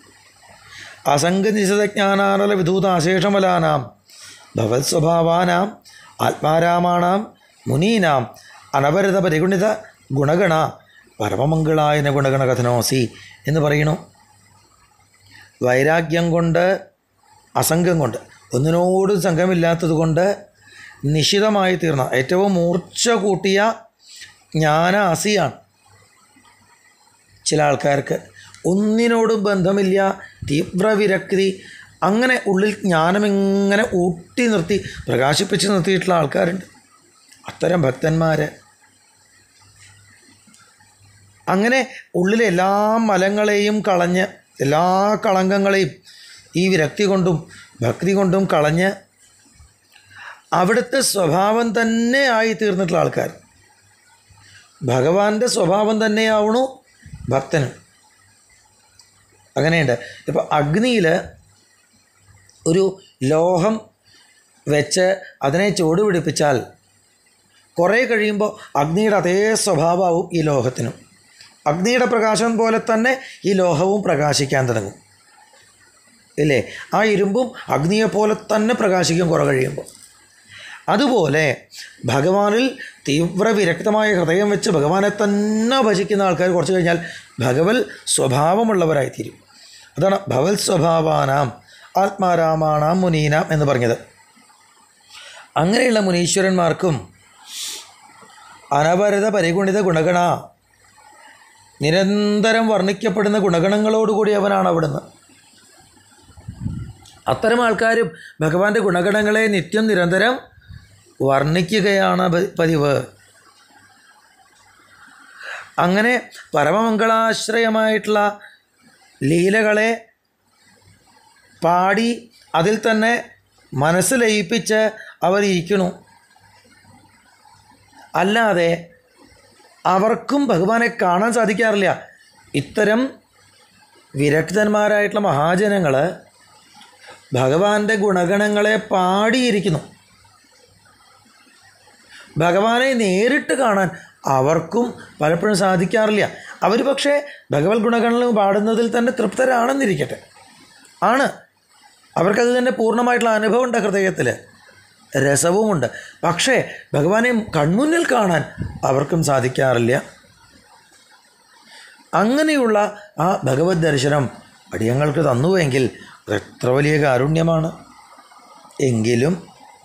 [SPEAKER 1] അസംഗനിശതജ്ഞാനാനല വിധൂതാശേഷമലാനാം ഭവത് സ്വഭാവാനാം ആത്മാരാമാണാം മുനീനാം അനവരത പരിഗുണിത ഗുണഗണ പരമമംഗളായന ഗുണഗണ കഥനോസി എന്ന് പറയണു വൈരാഗ്യം കൊണ്ട് അസംഗം കൊണ്ട് ഒന്നിനോടും സംഘമില്ലാത്തത് കൊണ്ട് നിശിതമായി തീർന്ന ഏറ്റവും മൂർച്ച കൂട്ടിയ ജ്ഞാനാസിയാണ് ചില ആൾക്കാർക്ക് ഒന്നിനോടും ബന്ധമില്ല തീവ്ര വിരക്തി അങ്ങനെ ഉള്ളിൽ ജ്ഞാനമിങ്ങനെ ഊട്ടി നിർത്തി പ്രകാശിപ്പിച്ച് നിർത്തിയിട്ടുള്ള ആൾക്കാരുണ്ട് അത്തരം ഭക്തന്മാർ അങ്ങനെ ഉള്ളിലെ എല്ലാ മലങ്ങളെയും കളഞ്ഞ് എല്ലാ കളങ്കങ്ങളെയും ഈ വിരക്തി കൊണ്ടും ഭക്തി കൊണ്ടും കളഞ്ഞ് അവിടുത്തെ സ്വഭാവം തന്നെ ആയി തീർന്നിട്ടുള്ള ആൾക്കാർ ഭഗവാന്റെ സ്വഭാവം തന്നെയാവണു ഭക്തനും അങ്ങനെയുണ്ട് ഇപ്പോൾ അഗ്നിയിൽ ഒരു ലോഹം വെച്ച് അതിനെ ചൂട് പിടിപ്പിച്ചാൽ കുറേ കഴിയുമ്പോൾ അഗ്നിയുടെ അതേ സ്വഭാവമാവും ഈ ലോഹത്തിനും അഗ്നിയുടെ പ്രകാശം പോലെ തന്നെ ഈ ലോഹവും പ്രകാശിക്കാൻ തുടങ്ങും ഇല്ലേ ആ ഇരുമ്പും അഗ്നിയെ പോലെ തന്നെ പ്രകാശിക്കും കുറേ കഴിയുമ്പോൾ അതുപോലെ ഭഗവാനിൽ തീവ്ര വിരക്തമായ ഹൃദയം വെച്ച് ഭഗവാനെ തന്നെ ഭജിക്കുന്ന ആൾക്കാർ കുറച്ച് കഴിഞ്ഞാൽ ഭഗവൽ സ്വഭാവമുള്ളവരായിത്തീരും അതാണ് ഭവൽ സ്വഭാവാനാം ആത്മാരാമാണാം മുനീനാം എന്ന് പറഞ്ഞത് അങ്ങനെയുള്ള മുനീശ്വരന്മാർക്കും അനവരത പരിഗുണിത ഗുണഗണ നിരന്തരം വർണ്ണിക്കപ്പെടുന്ന ഗുണഗണങ്ങളോടുകൂടി അവനാണ് അവിടുന്ന് അത്തരം ആൾക്കാരും ഭഗവാന്റെ ഗുണഗണങ്ങളെ നിത്യം നിരന്തരം വർണ്ണിക്കുകയാണ് പ- പതിവ് അങ്ങനെ പരമമംഗളാശ്രയമായിട്ടുള്ള ലീലകളെ പാടി അതിൽ തന്നെ മനസ്സ് ലയിപ്പിച്ച് അവർ ഇരിക്കണു അല്ലാതെ അവർക്കും ഭഗവാനെ കാണാൻ സാധിക്കാറില്ല ഇത്തരം വിരക്തന്മാരായിട്ടുള്ള മഹാജനങ്ങൾ ഭഗവാന്റെ ഗുണഗണങ്ങളെ പാടിയിരിക്കുന്നു ഭഗവാനെ നേരിട്ട് കാണാൻ അവർക്കും പലപ്പോഴും സാധിക്കാറില്ല അവർ പക്ഷേ ഭഗവത് ഗുണഗണങ്ങൾ പാടുന്നതിൽ തന്നെ തൃപ്തരാണെന്നിരിക്കട്ടെ ആണ് അവർക്കത് തന്നെ പൂർണ്ണമായിട്ടുള്ള അനുഭവം ഉണ്ട് ഹൃദയത്തിൽ രസവുമുണ്ട് പക്ഷേ ഭഗവാനെ കൺമുന്നിൽ കാണാൻ അവർക്കും സാധിക്കാറില്ല അങ്ങനെയുള്ള ആ ഭഗവത് ദർശനം അടിയങ്ങൾക്ക് തന്നുവെങ്കിൽ അത് എത്ര വലിയ കാരുണ്യമാണ് എങ്കിലും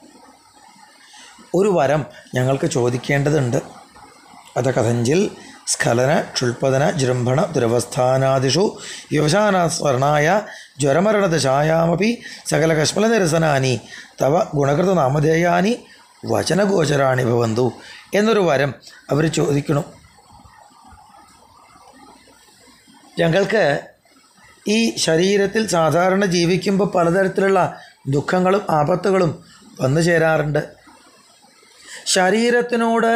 [SPEAKER 1] ഒരു വരം ഞങ്ങൾക്ക് ചോദിക്കേണ്ടതുണ്ട് അത കഥഞ്ചിൽ സ്ഖലന ക്ഷുൽപതന ജൃംഭണ ദുരവസ്ഥാനാദിഷു വ്യവസാന സ്വർണായ ജ്വരമരണദശായാമപി സകല കശ്മലനിരസനാനി തവ ഗുണകൃത നാമധേയാനി വചനഗോചരാണി ഭവന്തു എന്നൊരു വരം അവർ ചോദിക്കണം ഞങ്ങൾക്ക് ഈ ശരീരത്തിൽ സാധാരണ ജീവിക്കുമ്പോൾ പലതരത്തിലുള്ള ദുഃഖങ്ങളും ആപത്തുകളും വന്നു ചേരാറുണ്ട് ശരീരത്തിനോട്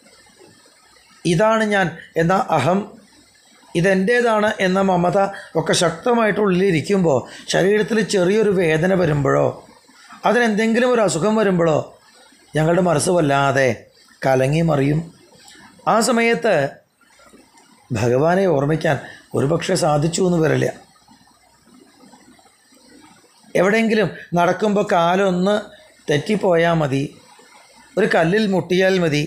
[SPEAKER 1] ഇതാണ് ഞാൻ എന്ന അഹം ഇതെൻ്റേതാണ് എന്ന മമത ഒക്കെ ശക്തമായിട്ട് ഉള്ളിലിരിക്കുമ്പോൾ ശരീരത്തിൽ ചെറിയൊരു വേദന വരുമ്പോഴോ അതിനെന്തെങ്കിലും ഒരു അസുഖം വരുമ്പോഴോ ഞങ്ങളുടെ മനസ്സ് വല്ലാതെ കലങ്ങി മറിയും ആ സമയത്ത് ഭഗവാനെ ഓർമ്മിക്കാൻ ഒരുപക്ഷെ സാധിച്ചു എന്ന് വരില്ല എവിടെയെങ്കിലും നടക്കുമ്പോൾ കാലൊന്ന് തെറ്റിപ്പോയാൽ മതി ഒരു കല്ലിൽ മുട്ടിയാൽ മതി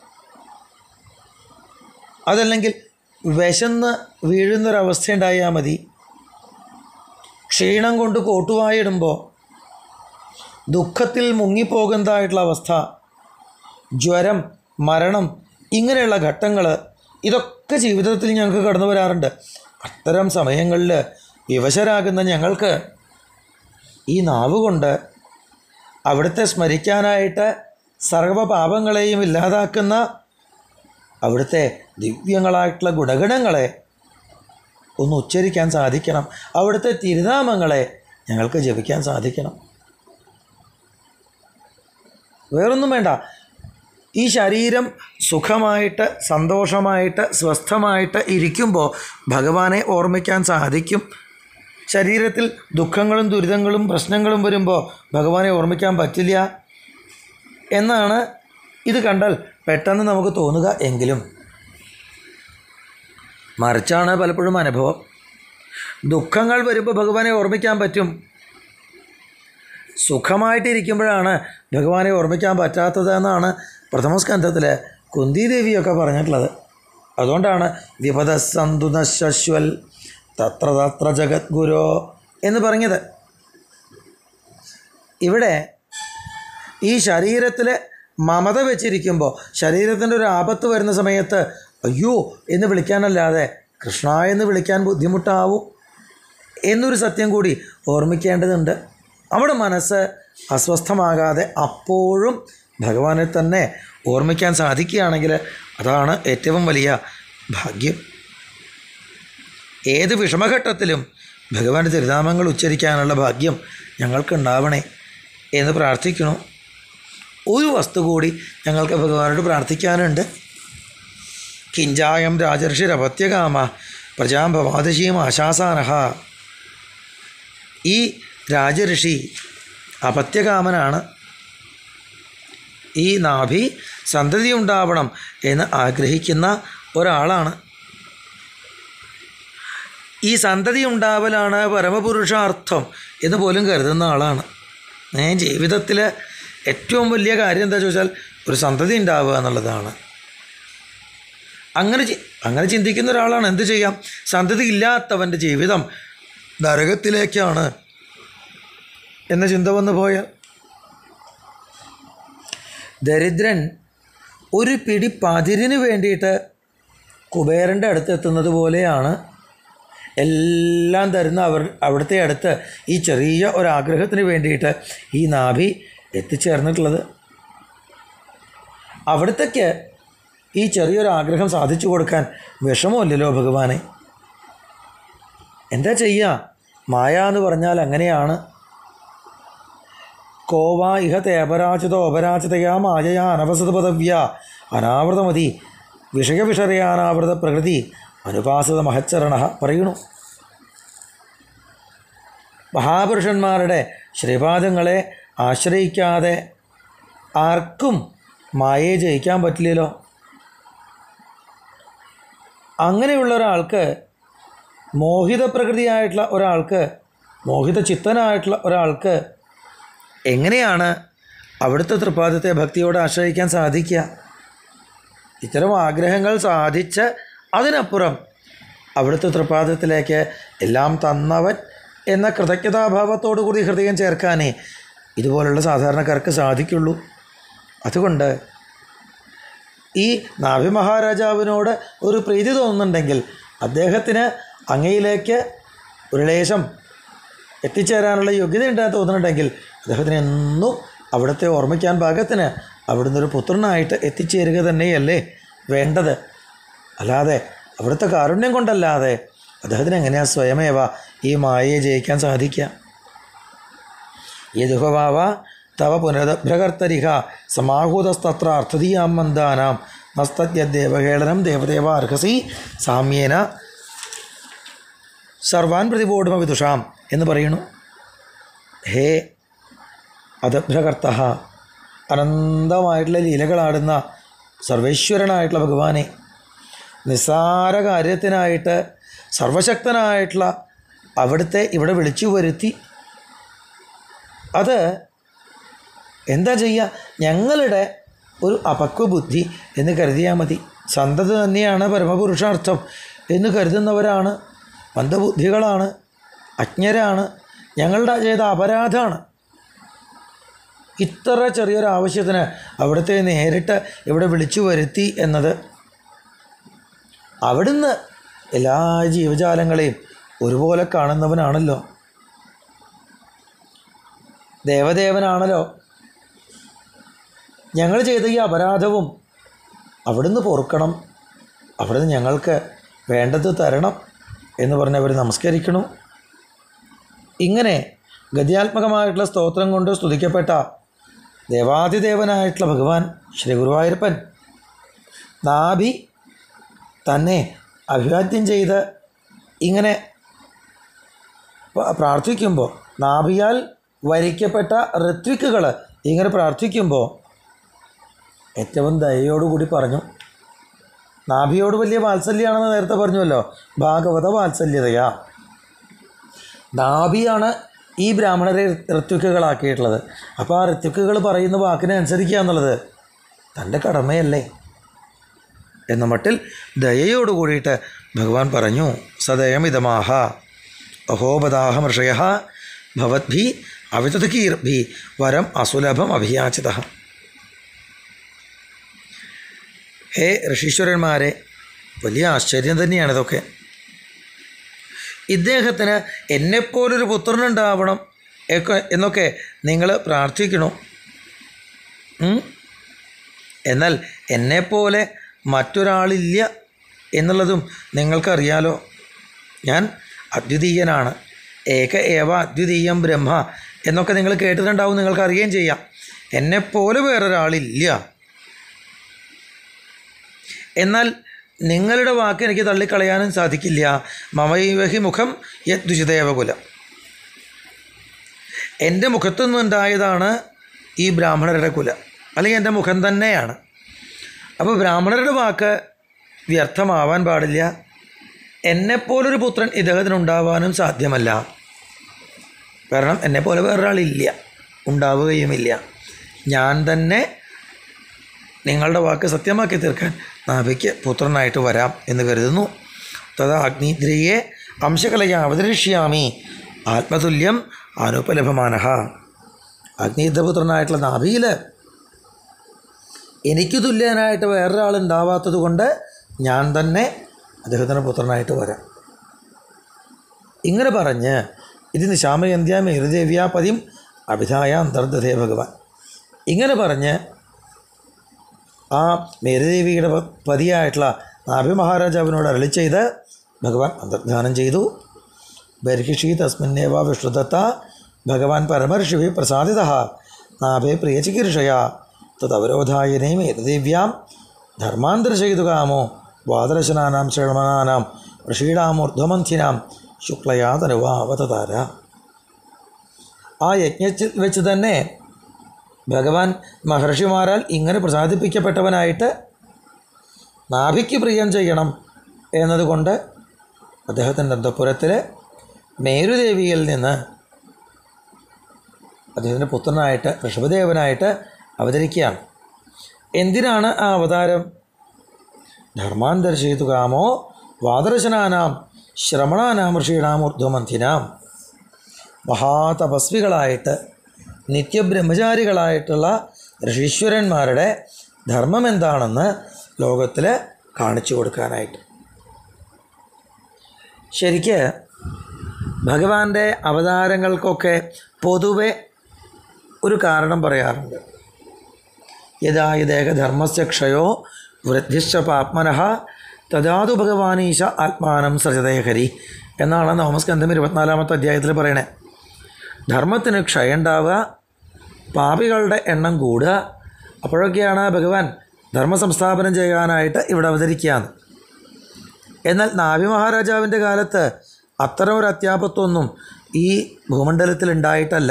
[SPEAKER 1] അതല്ലെങ്കിൽ വിശന്ന് വീഴുന്നൊരവസ്ഥയുണ്ടായാൽ മതി ക്ഷീണം കൊണ്ട് കോട്ടുവായിടുമ്പോൾ ദുഃഖത്തിൽ മുങ്ങിപ്പോകുന്നതായിട്ടുള്ള അവസ്ഥ ജ്വരം മരണം ഇങ്ങനെയുള്ള ഘട്ടങ്ങൾ ഇതൊക്കെ ജീവിതത്തിൽ ഞങ്ങൾക്ക് കടന്നു വരാറുണ്ട് അത്തരം സമയങ്ങളിൽ വിവശരാകുന്ന ഞങ്ങൾക്ക് ഈ നാവ് കൊണ്ട് അവിടുത്തെ സ്മരിക്കാനായിട്ട് സർവ്വ പാപങ്ങളെയും ഇല്ലാതാക്കുന്ന അവിടുത്തെ ദിവ്യങ്ങളായിട്ടുള്ള ഗുണഗണങ്ങളെ ഒന്ന് ഉച്ചരിക്കാൻ സാധിക്കണം അവിടുത്തെ തിരുനാമങ്ങളെ ഞങ്ങൾക്ക് ജപിക്കാൻ സാധിക്കണം വേറൊന്നും വേണ്ട ഈ ശരീരം സുഖമായിട്ട് സന്തോഷമായിട്ട് സ്വസ്ഥമായിട്ട് ഇരിക്കുമ്പോൾ ഭഗവാനെ ഓർമ്മിക്കാൻ സാധിക്കും ശരീരത്തിൽ ദുഃഖങ്ങളും ദുരിതങ്ങളും പ്രശ്നങ്ങളും വരുമ്പോൾ ഭഗവാനെ ഓർമ്മിക്കാൻ പറ്റില്ല എന്നാണ് ഇത് കണ്ടാൽ പെട്ടെന്ന് നമുക്ക് തോന്നുക എങ്കിലും മറിച്ചാണ് പലപ്പോഴും അനുഭവം ദുഃഖങ്ങൾ വരുമ്പോൾ ഭഗവാനെ ഓർമ്മിക്കാൻ പറ്റും സുഖമായിട്ടിരിക്കുമ്പോഴാണ് ഭഗവാനെ ഓർമ്മിക്കാൻ പറ്റാത്തത് എന്നാണ് പ്രഥമ സ്കന്ധത്തിൽ കുന്തിദേവിയൊക്കെ പറഞ്ഞിട്ടുള്ളത് അതുകൊണ്ടാണ് വിപദ സന്തുനശ്വൽ തത്ര തത്ര ജഗദ്ഗുരോ എന്ന് പറഞ്ഞത് ഇവിടെ ഈ ശരീരത്തിൽ മമത വെച്ചിരിക്കുമ്പോൾ ശരീരത്തിൻ്റെ ഒരു ആപത്ത് വരുന്ന സമയത്ത് അയ്യോ എന്ന് വിളിക്കാനല്ലാതെ കൃഷ്ണ എന്ന് വിളിക്കാൻ ബുദ്ധിമുട്ടാവും എന്നൊരു സത്യം കൂടി ഓർമ്മിക്കേണ്ടതുണ്ട് അവിടെ മനസ്സ് അസ്വസ്ഥമാകാതെ അപ്പോഴും ഭഗവാനെ തന്നെ ഓർമ്മിക്കാൻ സാധിക്കുകയാണെങ്കിൽ അതാണ് ഏറ്റവും വലിയ ഭാഗ്യം ഏത് വിഷമഘട്ടത്തിലും ഭഗവാന്റെ തിരുനാമങ്ങൾ ഉച്ചരിക്കാനുള്ള ഭാഗ്യം ഞങ്ങൾക്കുണ്ടാവണേ എന്ന് പ്രാർത്ഥിക്കണു ഒരു വസ്തു കൂടി ഞങ്ങൾക്ക് ഭഗവാനോട് പ്രാർത്ഥിക്കാനുണ്ട് കിഞ്ചായം രാജർഷിരപത്യകാമ പ്രജാഭവാദശീം ആശാസാനഹ ഈ രാജഋഷി അപത്യകാമനാണ് ഈ നാഭി സന്തതി ഉണ്ടാവണം എന്ന് ആഗ്രഹിക്കുന്ന ഒരാളാണ് ഈ സന്തതി ഉണ്ടാവലാണ് പരമപുരുഷാർത്ഥം എന്ന് പോലും കരുതുന്ന ആളാണ് ഏ ജീവിതത്തിൽ ഏറ്റവും വലിയ കാര്യം എന്താ ചോദിച്ചാൽ ഒരു സന്തതി ഉണ്ടാവുക എന്നുള്ളതാണ് അങ്ങനെ ചി- അങ്ങനെ ചിന്തിക്കുന്ന ഒരാളാണ് എന്ത് ചെയ്യാം സന്തതി ഇല്ലാത്തവൻ്റെ ജീവിതം നരകത്തിലേക്കാണ് എന്ന ചിന്ത വന്നു പോയാൽ ദരിദ്രൻ ഒരു പിടി പതിരിന് വേണ്ടിയിട്ട് കുബേരൻ്റെ അടുത്ത് എത്തുന്നത് പോലെയാണ് എല്ലാം തരുന്ന അവർ അവിടുത്തെ അടുത്ത് ഈ ചെറിയ ഒരാഗ്രഹത്തിന് വേണ്ടിയിട്ട് ഈ നാഭി എത്തിച്ചേർന്നിട്ടുള്ളത് അവിടത്തേക്ക് ഈ ചെറിയൊരു ആഗ്രഹം സാധിച്ചു കൊടുക്കാൻ വിഷമമില്ലല്ലോ ഭഗവാനെ എന്താ ചെയ്യുക മായ എന്ന് പറഞ്ഞാൽ അങ്ങനെയാണ് കോവാ ഇഹ തേപരാചിതോ അപരാചിതയാ മായയാ അനവസത പദവ്യ അനാവൃതമതി വിഷയവിഷരയാനാവൃത പ്രകൃതി അനുപാസിത മഹച്ചരണ പറയണു മഹാപുരുഷന്മാരുടെ ശ്രീപാദങ്ങളെ ആശ്രയിക്കാതെ ആർക്കും മായയെ ജയിക്കാൻ പറ്റില്ലല്ലോ അങ്ങനെയുള്ള ഒരാൾക്ക് മോഹിത പ്രകൃതിയായിട്ടുള്ള ഒരാൾക്ക് മോഹിത ചിത്തനായിട്ടുള്ള ഒരാൾക്ക് എങ്ങനെയാണ് അവിടുത്തെ തൃപ്പാദത്തെ ഭക്തിയോട് ആശ്രയിക്കാൻ സാധിക്കുക ഇത്തരം ആഗ്രഹങ്ങൾ സാധിച്ച് അതിനപ്പുറം അവിടുത്തെ തൃപ്പാദത്തിലേക്ക് എല്ലാം തന്നവൻ എന്ന കൃതജ്ഞതാഭാവത്തോടു കൂടി ഹൃദയം ചേർക്കാനേ ഇതുപോലുള്ള സാധാരണക്കാർക്ക് സാധിക്കുള്ളൂ അതുകൊണ്ട് ഈ നാഭി മഹാരാജാവിനോട് ഒരു പ്രീതി തോന്നുന്നുണ്ടെങ്കിൽ അദ്ദേഹത്തിന് അങ്ങയിലേക്ക് ഒരു ലേശം എത്തിച്ചേരാനുള്ള യോഗ്യത ഉണ്ടെന്ന് തോന്നുന്നുണ്ടെങ്കിൽ അദ്ദേഹത്തിന് എന്നും അവിടുത്തെ ഓർമ്മിക്കാൻ പാകത്തിന് അവിടുന്ന് ഒരു പുത്രനായിട്ട് എത്തിച്ചേരുക തന്നെയല്ലേ വേണ്ടത് അല്ലാതെ അവിടുത്തെ കാരുണ്യം കൊണ്ടല്ലാതെ അദ്ദേഹത്തിന് എങ്ങനെയാണ് സ്വയമേവ ഈ മായയെ ജയിക്കാൻ സാധിക്കുക യദുഹവാവ തവ പുനരഭ്രകർത്തരിഹ സമാഹൂതസ്തത്ര അർത്ഥതീയാം മന്ദാനാം നസ്തദ്യദേവഹേളനം ദേവദേവ അർഹസി സാമ്യേന സർവാൻ പ്രതിബോധമ വിദുഷാം എന്ന് പറയുന്നു ഹേ അദഭ്രകർത്ത അനന്തമായിട്ടുള്ള ലീലകളാടുന്ന സർവേശ്വരനായിട്ടുള്ള ഭഗവാനെ നിസ്സാര കാര്യത്തിനായിട്ട് സർവശക്തനായിട്ടുള്ള അവിടുത്തെ ഇവിടെ വിളിച്ചു വരുത്തി അത് എന്താ ചെയ്യുക ഞങ്ങളുടെ ഒരു അപക്വ ബുദ്ധി എന്ന് കരുതിയാൽ മതി സന്തതി തന്നെയാണ് പരമപുരുഷാർത്ഥം എന്ന് കരുതുന്നവരാണ് മന്ദബുദ്ധികളാണ് അജ്ഞരാണ് ഞങ്ങളുടെ ചെയ്ത അപരാധമാണ് ഇത്ര ചെറിയൊരു ആവശ്യത്തിന് അവിടുത്തെ നേരിട്ട് ഇവിടെ വിളിച്ചു വരുത്തി എന്നത് അവിടുന്ന് എല്ലാ ജീവജാലങ്ങളെയും ഒരുപോലെ കാണുന്നവനാണല്ലോ ദേവദേവനാണല്ലോ ഞങ്ങൾ ചെയ്ത ഈ അപരാധവും അവിടുന്ന് പൊറുക്കണം അവിടുന്ന് ഞങ്ങൾക്ക് വേണ്ടത് തരണം എന്ന് പറഞ്ഞ് അവർ നമസ്കരിക്കണു ഇങ്ങനെ ഗദ്യാത്മകമായിട്ടുള്ള സ്തോത്രം കൊണ്ട് സ്തുതിക്കപ്പെട്ട ദേവാതിദേവനായിട്ടുള്ള ഭഗവാൻ ശ്രീ ഗുരുവായൂരപ്പൻ നാഭി തന്നെ അഭിവാദ്യം ചെയ്ത് ഇങ്ങനെ പ- പ്രാർത്ഥിക്കുമ്പോൾ നാഭിയാൽ വരിക്കപ്പെട്ട ഋത്വിക്കുകൾ ഇങ്ങനെ പ്രാർത്ഥിക്കുമ്പോൾ ഏറ്റവും ദയയോടുകൂടി പറഞ്ഞു നാഭിയോട് വലിയ വാത്സല്യമാണെന്ന് നേരത്തെ പറഞ്ഞുവല്ലോ ഭാഗവത വാത്സല്യതയാ നാഭിയാണ് ഈ ബ്രാഹ്മണരെ ഋത്വിക്കുകളാക്കിയിട്ടുള്ളത് അപ്പോൾ ആ ഋത്വിക്കുകൾ പറയുന്ന വാക്കിനെ അനുസരിക്കുക എന്നുള്ളത് തൻ്റെ കടമയല്ലേ എന്ന മട്ടിൽ ദയയോട് കൂടിയിട്ട് ഭഗവാൻ പറഞ്ഞു സദയമിതമാഹ അഹോപദാഹമർഷയ ഭവദ്ഭി അവിതകീർഭി വരം അസുലഭം അഭിയാചിത ഹേ ഋഷീശ്വരന്മാരെ വലിയ ആശ്ചര്യം തന്നെയാണ് ഇതൊക്കെ ഇദ്ദേഹത്തിന് എന്നെപ്പോലൊരു പുത്രനുണ്ടാവണം ഒക്കെ എന്നൊക്കെ നിങ്ങൾ പ്രാർത്ഥിക്കണു ഉം? എന്നാൽ എന്നെപ്പോലെ മറ്റൊരാളില്ല എന്നുള്ളതും നിങ്ങൾക്കറിയാലോ ഞാൻ അദ്വിതീയനാണ് ഏക ഏവ അദ്വിതീയം ബ്രഹ്മ എന്നൊക്കെ നിങ്ങൾ കേട്ടിട്ടുണ്ടാവും നിങ്ങൾക്ക് അറിയുകയും ചെയ്യാം എന്നെപ്പോലെ വേറൊരാളില്ല എന്നാൽ നിങ്ങളുടെ വാക്ക് എനിക്ക് തള്ളിക്കളയാനും സാധിക്കില്ല മമൈവഹി മുഖം യദ്വിശിതേവകുലം എൻ്റെ മുഖത്തു നിന്നുണ്ടായതാണ് ഈ ബ്രാഹ്മണരുടെ കുല അല്ലെങ്കിൽ എൻ്റെ മുഖം തന്നെയാണ് അപ്പോൾ ബ്രാഹ്മണരുടെ വാക്ക് വ്യർത്ഥമാവാൻ പാടില്ല എന്നെപ്പോലൊരു പുത്രൻ ഇദ്ദേഹത്തിനുണ്ടാവാനും സാധ്യമല്ല കാരണം എന്നെപ്പോലെ വേറൊരാളില്ല ഉണ്ടാവുകയുമില്ല ഞാൻ തന്നെ നിങ്ങളുടെ വാക്ക് സത്യമാക്കി തീർക്കാൻ നാഭിക്ക് പുത്രനായിട്ട് വരാം എന്ന് കരുതുന്നു തഥാ അഗ്നിദ്രിയെ അംശകലയ അവതരിഷ്യാമി ആത്മതുല്യം അനുപലഭമാനഹ അഗ്നിയുദ്ധപുത്രനായിട്ടുള്ള നാഭിയിൽ എനിക്ക് തുല്യനായിട്ട് വേറൊരാൾ ഉണ്ടാവാത്തത് കൊണ്ട് ഞാൻ തന്നെ അദ്ദേഹത്തിൻ്റെ പുത്രനായിട്ട് വരാം ഇങ്ങനെ പറഞ്ഞ് ഇത് നിശാമയന്ത്യ മേരുദേവ്യാപതിയും അഭിധായ അന്തർദധേ ഭഗവാൻ ഇങ്ങനെ പറഞ്ഞ് ആ മേരുദേവിയുടെ പ- പതിയായിട്ടുള്ള നാഭി മഹാരാജാവിനോട് അരളി ചെയ്ത് ഭഗവാൻ അന്തർധാനം ചെയ്തു ബർഹിഷി തസ്മിന്നേവ വിഷ്ണുദത്ത ഭഗവാൻ പരമർഷിഭി പ്രസാദിത നാഭേ പ്രിയചികിർഷയ തദവരോധായനേ മേരുദേവ്യാം ധർമാന്തരശയിതു കാമോ വാദരശനാനാം ശ്രമണാനാം ഋഷീണാമൂർധ്വമന്ഥിനാം ശുക്ലയാ തനുവാവതാര ആ യജ്ഞത്തിൽ വെച്ച് തന്നെ ഭഗവാൻ മഹർഷിമാരാൽ ഇങ്ങനെ പ്രസാദിപ്പിക്കപ്പെട്ടവനായിട്ട് നാഭിക്ക് പ്രിയം ചെയ്യണം എന്നതുകൊണ്ട് അദ്ദേഹത്തിൻ്റെ അന്തപുരത്തിൽ മേരുദേവിയിൽ നിന്ന് അദ്ദേഹത്തിൻ്റെ പുത്രനായിട്ട് ഋഷഭദേവനായിട്ട് അവതരിക്കുകയാണ് എന്തിനാണ് ആ അവതാരം ധർമാന്തർശയിതു കാമോ വാദർശനാനാം ശ്രമണാനാം ഋഷീണാം ഊർധ്വമന്ഥിനാം മഹാതപസ്വികളായിട്ട് നിത്യബ്രഹ്മചാരികളായിട്ടുള്ള ഋഷീശ്വരന്മാരുടെ ധർമ്മം എന്താണെന്ന് ലോകത്തിൽ കാണിച്ചു കൊടുക്കാനായിട്ട് ശരിക്ക് ഭഗവാന്റെ അവതാരങ്ങൾക്കൊക്കെ പൊതുവെ ഒരു കാരണം പറയാറുണ്ട് യഥാ യദേക ധർമ്മസ്യ ക്ഷയോ വൃദ്ധിശ്ച പാപ്മനഃ തഥാതു ഭഗവാനീശ ആത്മാനം സൃജതേ ഹരി എന്നാണ് നവമസ്കന്ധം ഇരുപത്തിനാലാമത്തെ അധ്യായത്തിൽ പറയണേ ധർമ്മത്തിന് ക്ഷയം ഉണ്ടാവുക പാപികളുടെ എണ്ണം കൂടുക അപ്പോഴൊക്കെയാണ് ഭഗവാൻ ധർമ്മ സംസ്ഥാപനം ചെയ്യാനായിട്ട് ഇവിടെ അവതരിക്കുകയാണ് എന്നാൽ നാഭി മഹാരാജാവിൻ്റെ കാലത്ത് അത്തരം ഒരു അത്യാപത്വമൊന്നും ഈ ഭൂമണ്ഡലത്തിൽ ഉണ്ടായിട്ടല്ല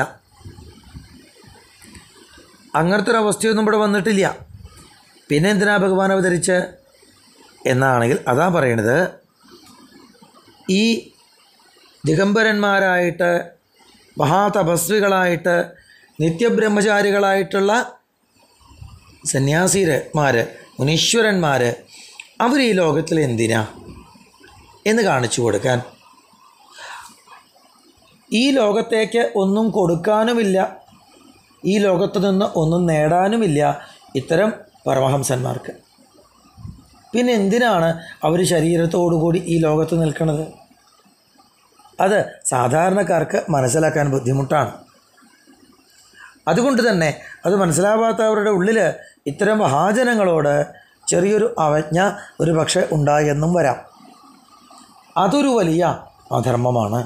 [SPEAKER 1] അങ്ങനത്തെ ഒരു അവസ്ഥയൊന്നും ഇവിടെ വന്നിട്ടില്ല പിന്നെ എന്തിനാ ഭഗവാൻ അവതരിച്ച് എന്നാണെങ്കിൽ അതാ പറയണത് ഈ ദിഗംബരന്മാരായിട്ട് മഹാതപസ്വികളായിട്ട് നിത്യബ്രഹ്മചാരികളായിട്ടുള്ള സന്യാസിമാർ മുനീശ്വരന്മാർ അവർ ഈ ലോകത്തിൽ എന്തിനാ എന്ന് കാണിച്ചു കൊടുക്കാൻ ഈ ലോകത്തേക്ക് ഒന്നും കൊടുക്കാനുമില്ല ഈ ലോകത്ത് നിന്ന് ഒന്നും നേടാനുമില്ല ഇത്തരം പരമഹംസന്മാർക്ക് പിന്നെ എന്തിനാണ് അവർ ശരീരത്തോടുകൂടി ഈ ലോകത്ത് നിൽക്കുന്നത് അത് സാധാരണക്കാർക്ക് മനസ്സിലാക്കാൻ ബുദ്ധിമുട്ടാണ് അതുകൊണ്ട് തന്നെ അത് മനസ്സിലാവാത്തവരുടെ ഉള്ളിൽ ഇത്തരം മഹാജനങ്ങളോട് ചെറിയൊരു അവജ്ഞ ഒരു പക്ഷേ ഉണ്ടായെന്നും വരാം അതൊരു വലിയ അധർമ്മമാണ്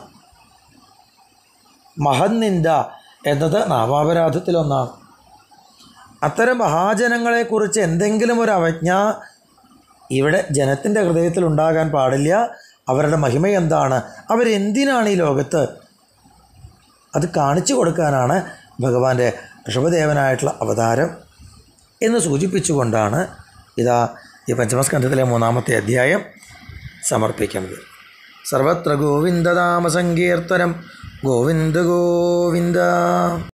[SPEAKER 1] മഹന്നിന്ദ എന്നത് നാമാപരാധത്തിലൊന്നാണ് അത്തരം മഹാജനങ്ങളെക്കുറിച്ച് എന്തെങ്കിലും ഒരു അവജ്ഞ ഇവിടെ ജനത്തിൻ്റെ ഹൃദയത്തിൽ ഉണ്ടാകാൻ പാടില്ല അവരുടെ മഹിമ എന്താണ് അവരെന്തിനാണ് ഈ ലോകത്ത് അത് കാണിച്ചു കൊടുക്കാനാണ് ഭഗവാന്റെ ഋഷഭദേവനായിട്ടുള്ള അവതാരം എന്ന് സൂചിപ്പിച്ചുകൊണ്ടാണ് ഇതാ ഈ പഞ്ചമസ്കന്ധത്തിലെ മൂന്നാമത്തെ അധ്യായം സമർപ്പിക്കുന്നത് സർവത്ര ഗോവിന്ദനാമസങ്കീർത്തനം ഗോവിന്ദ ഗോവിന്ദ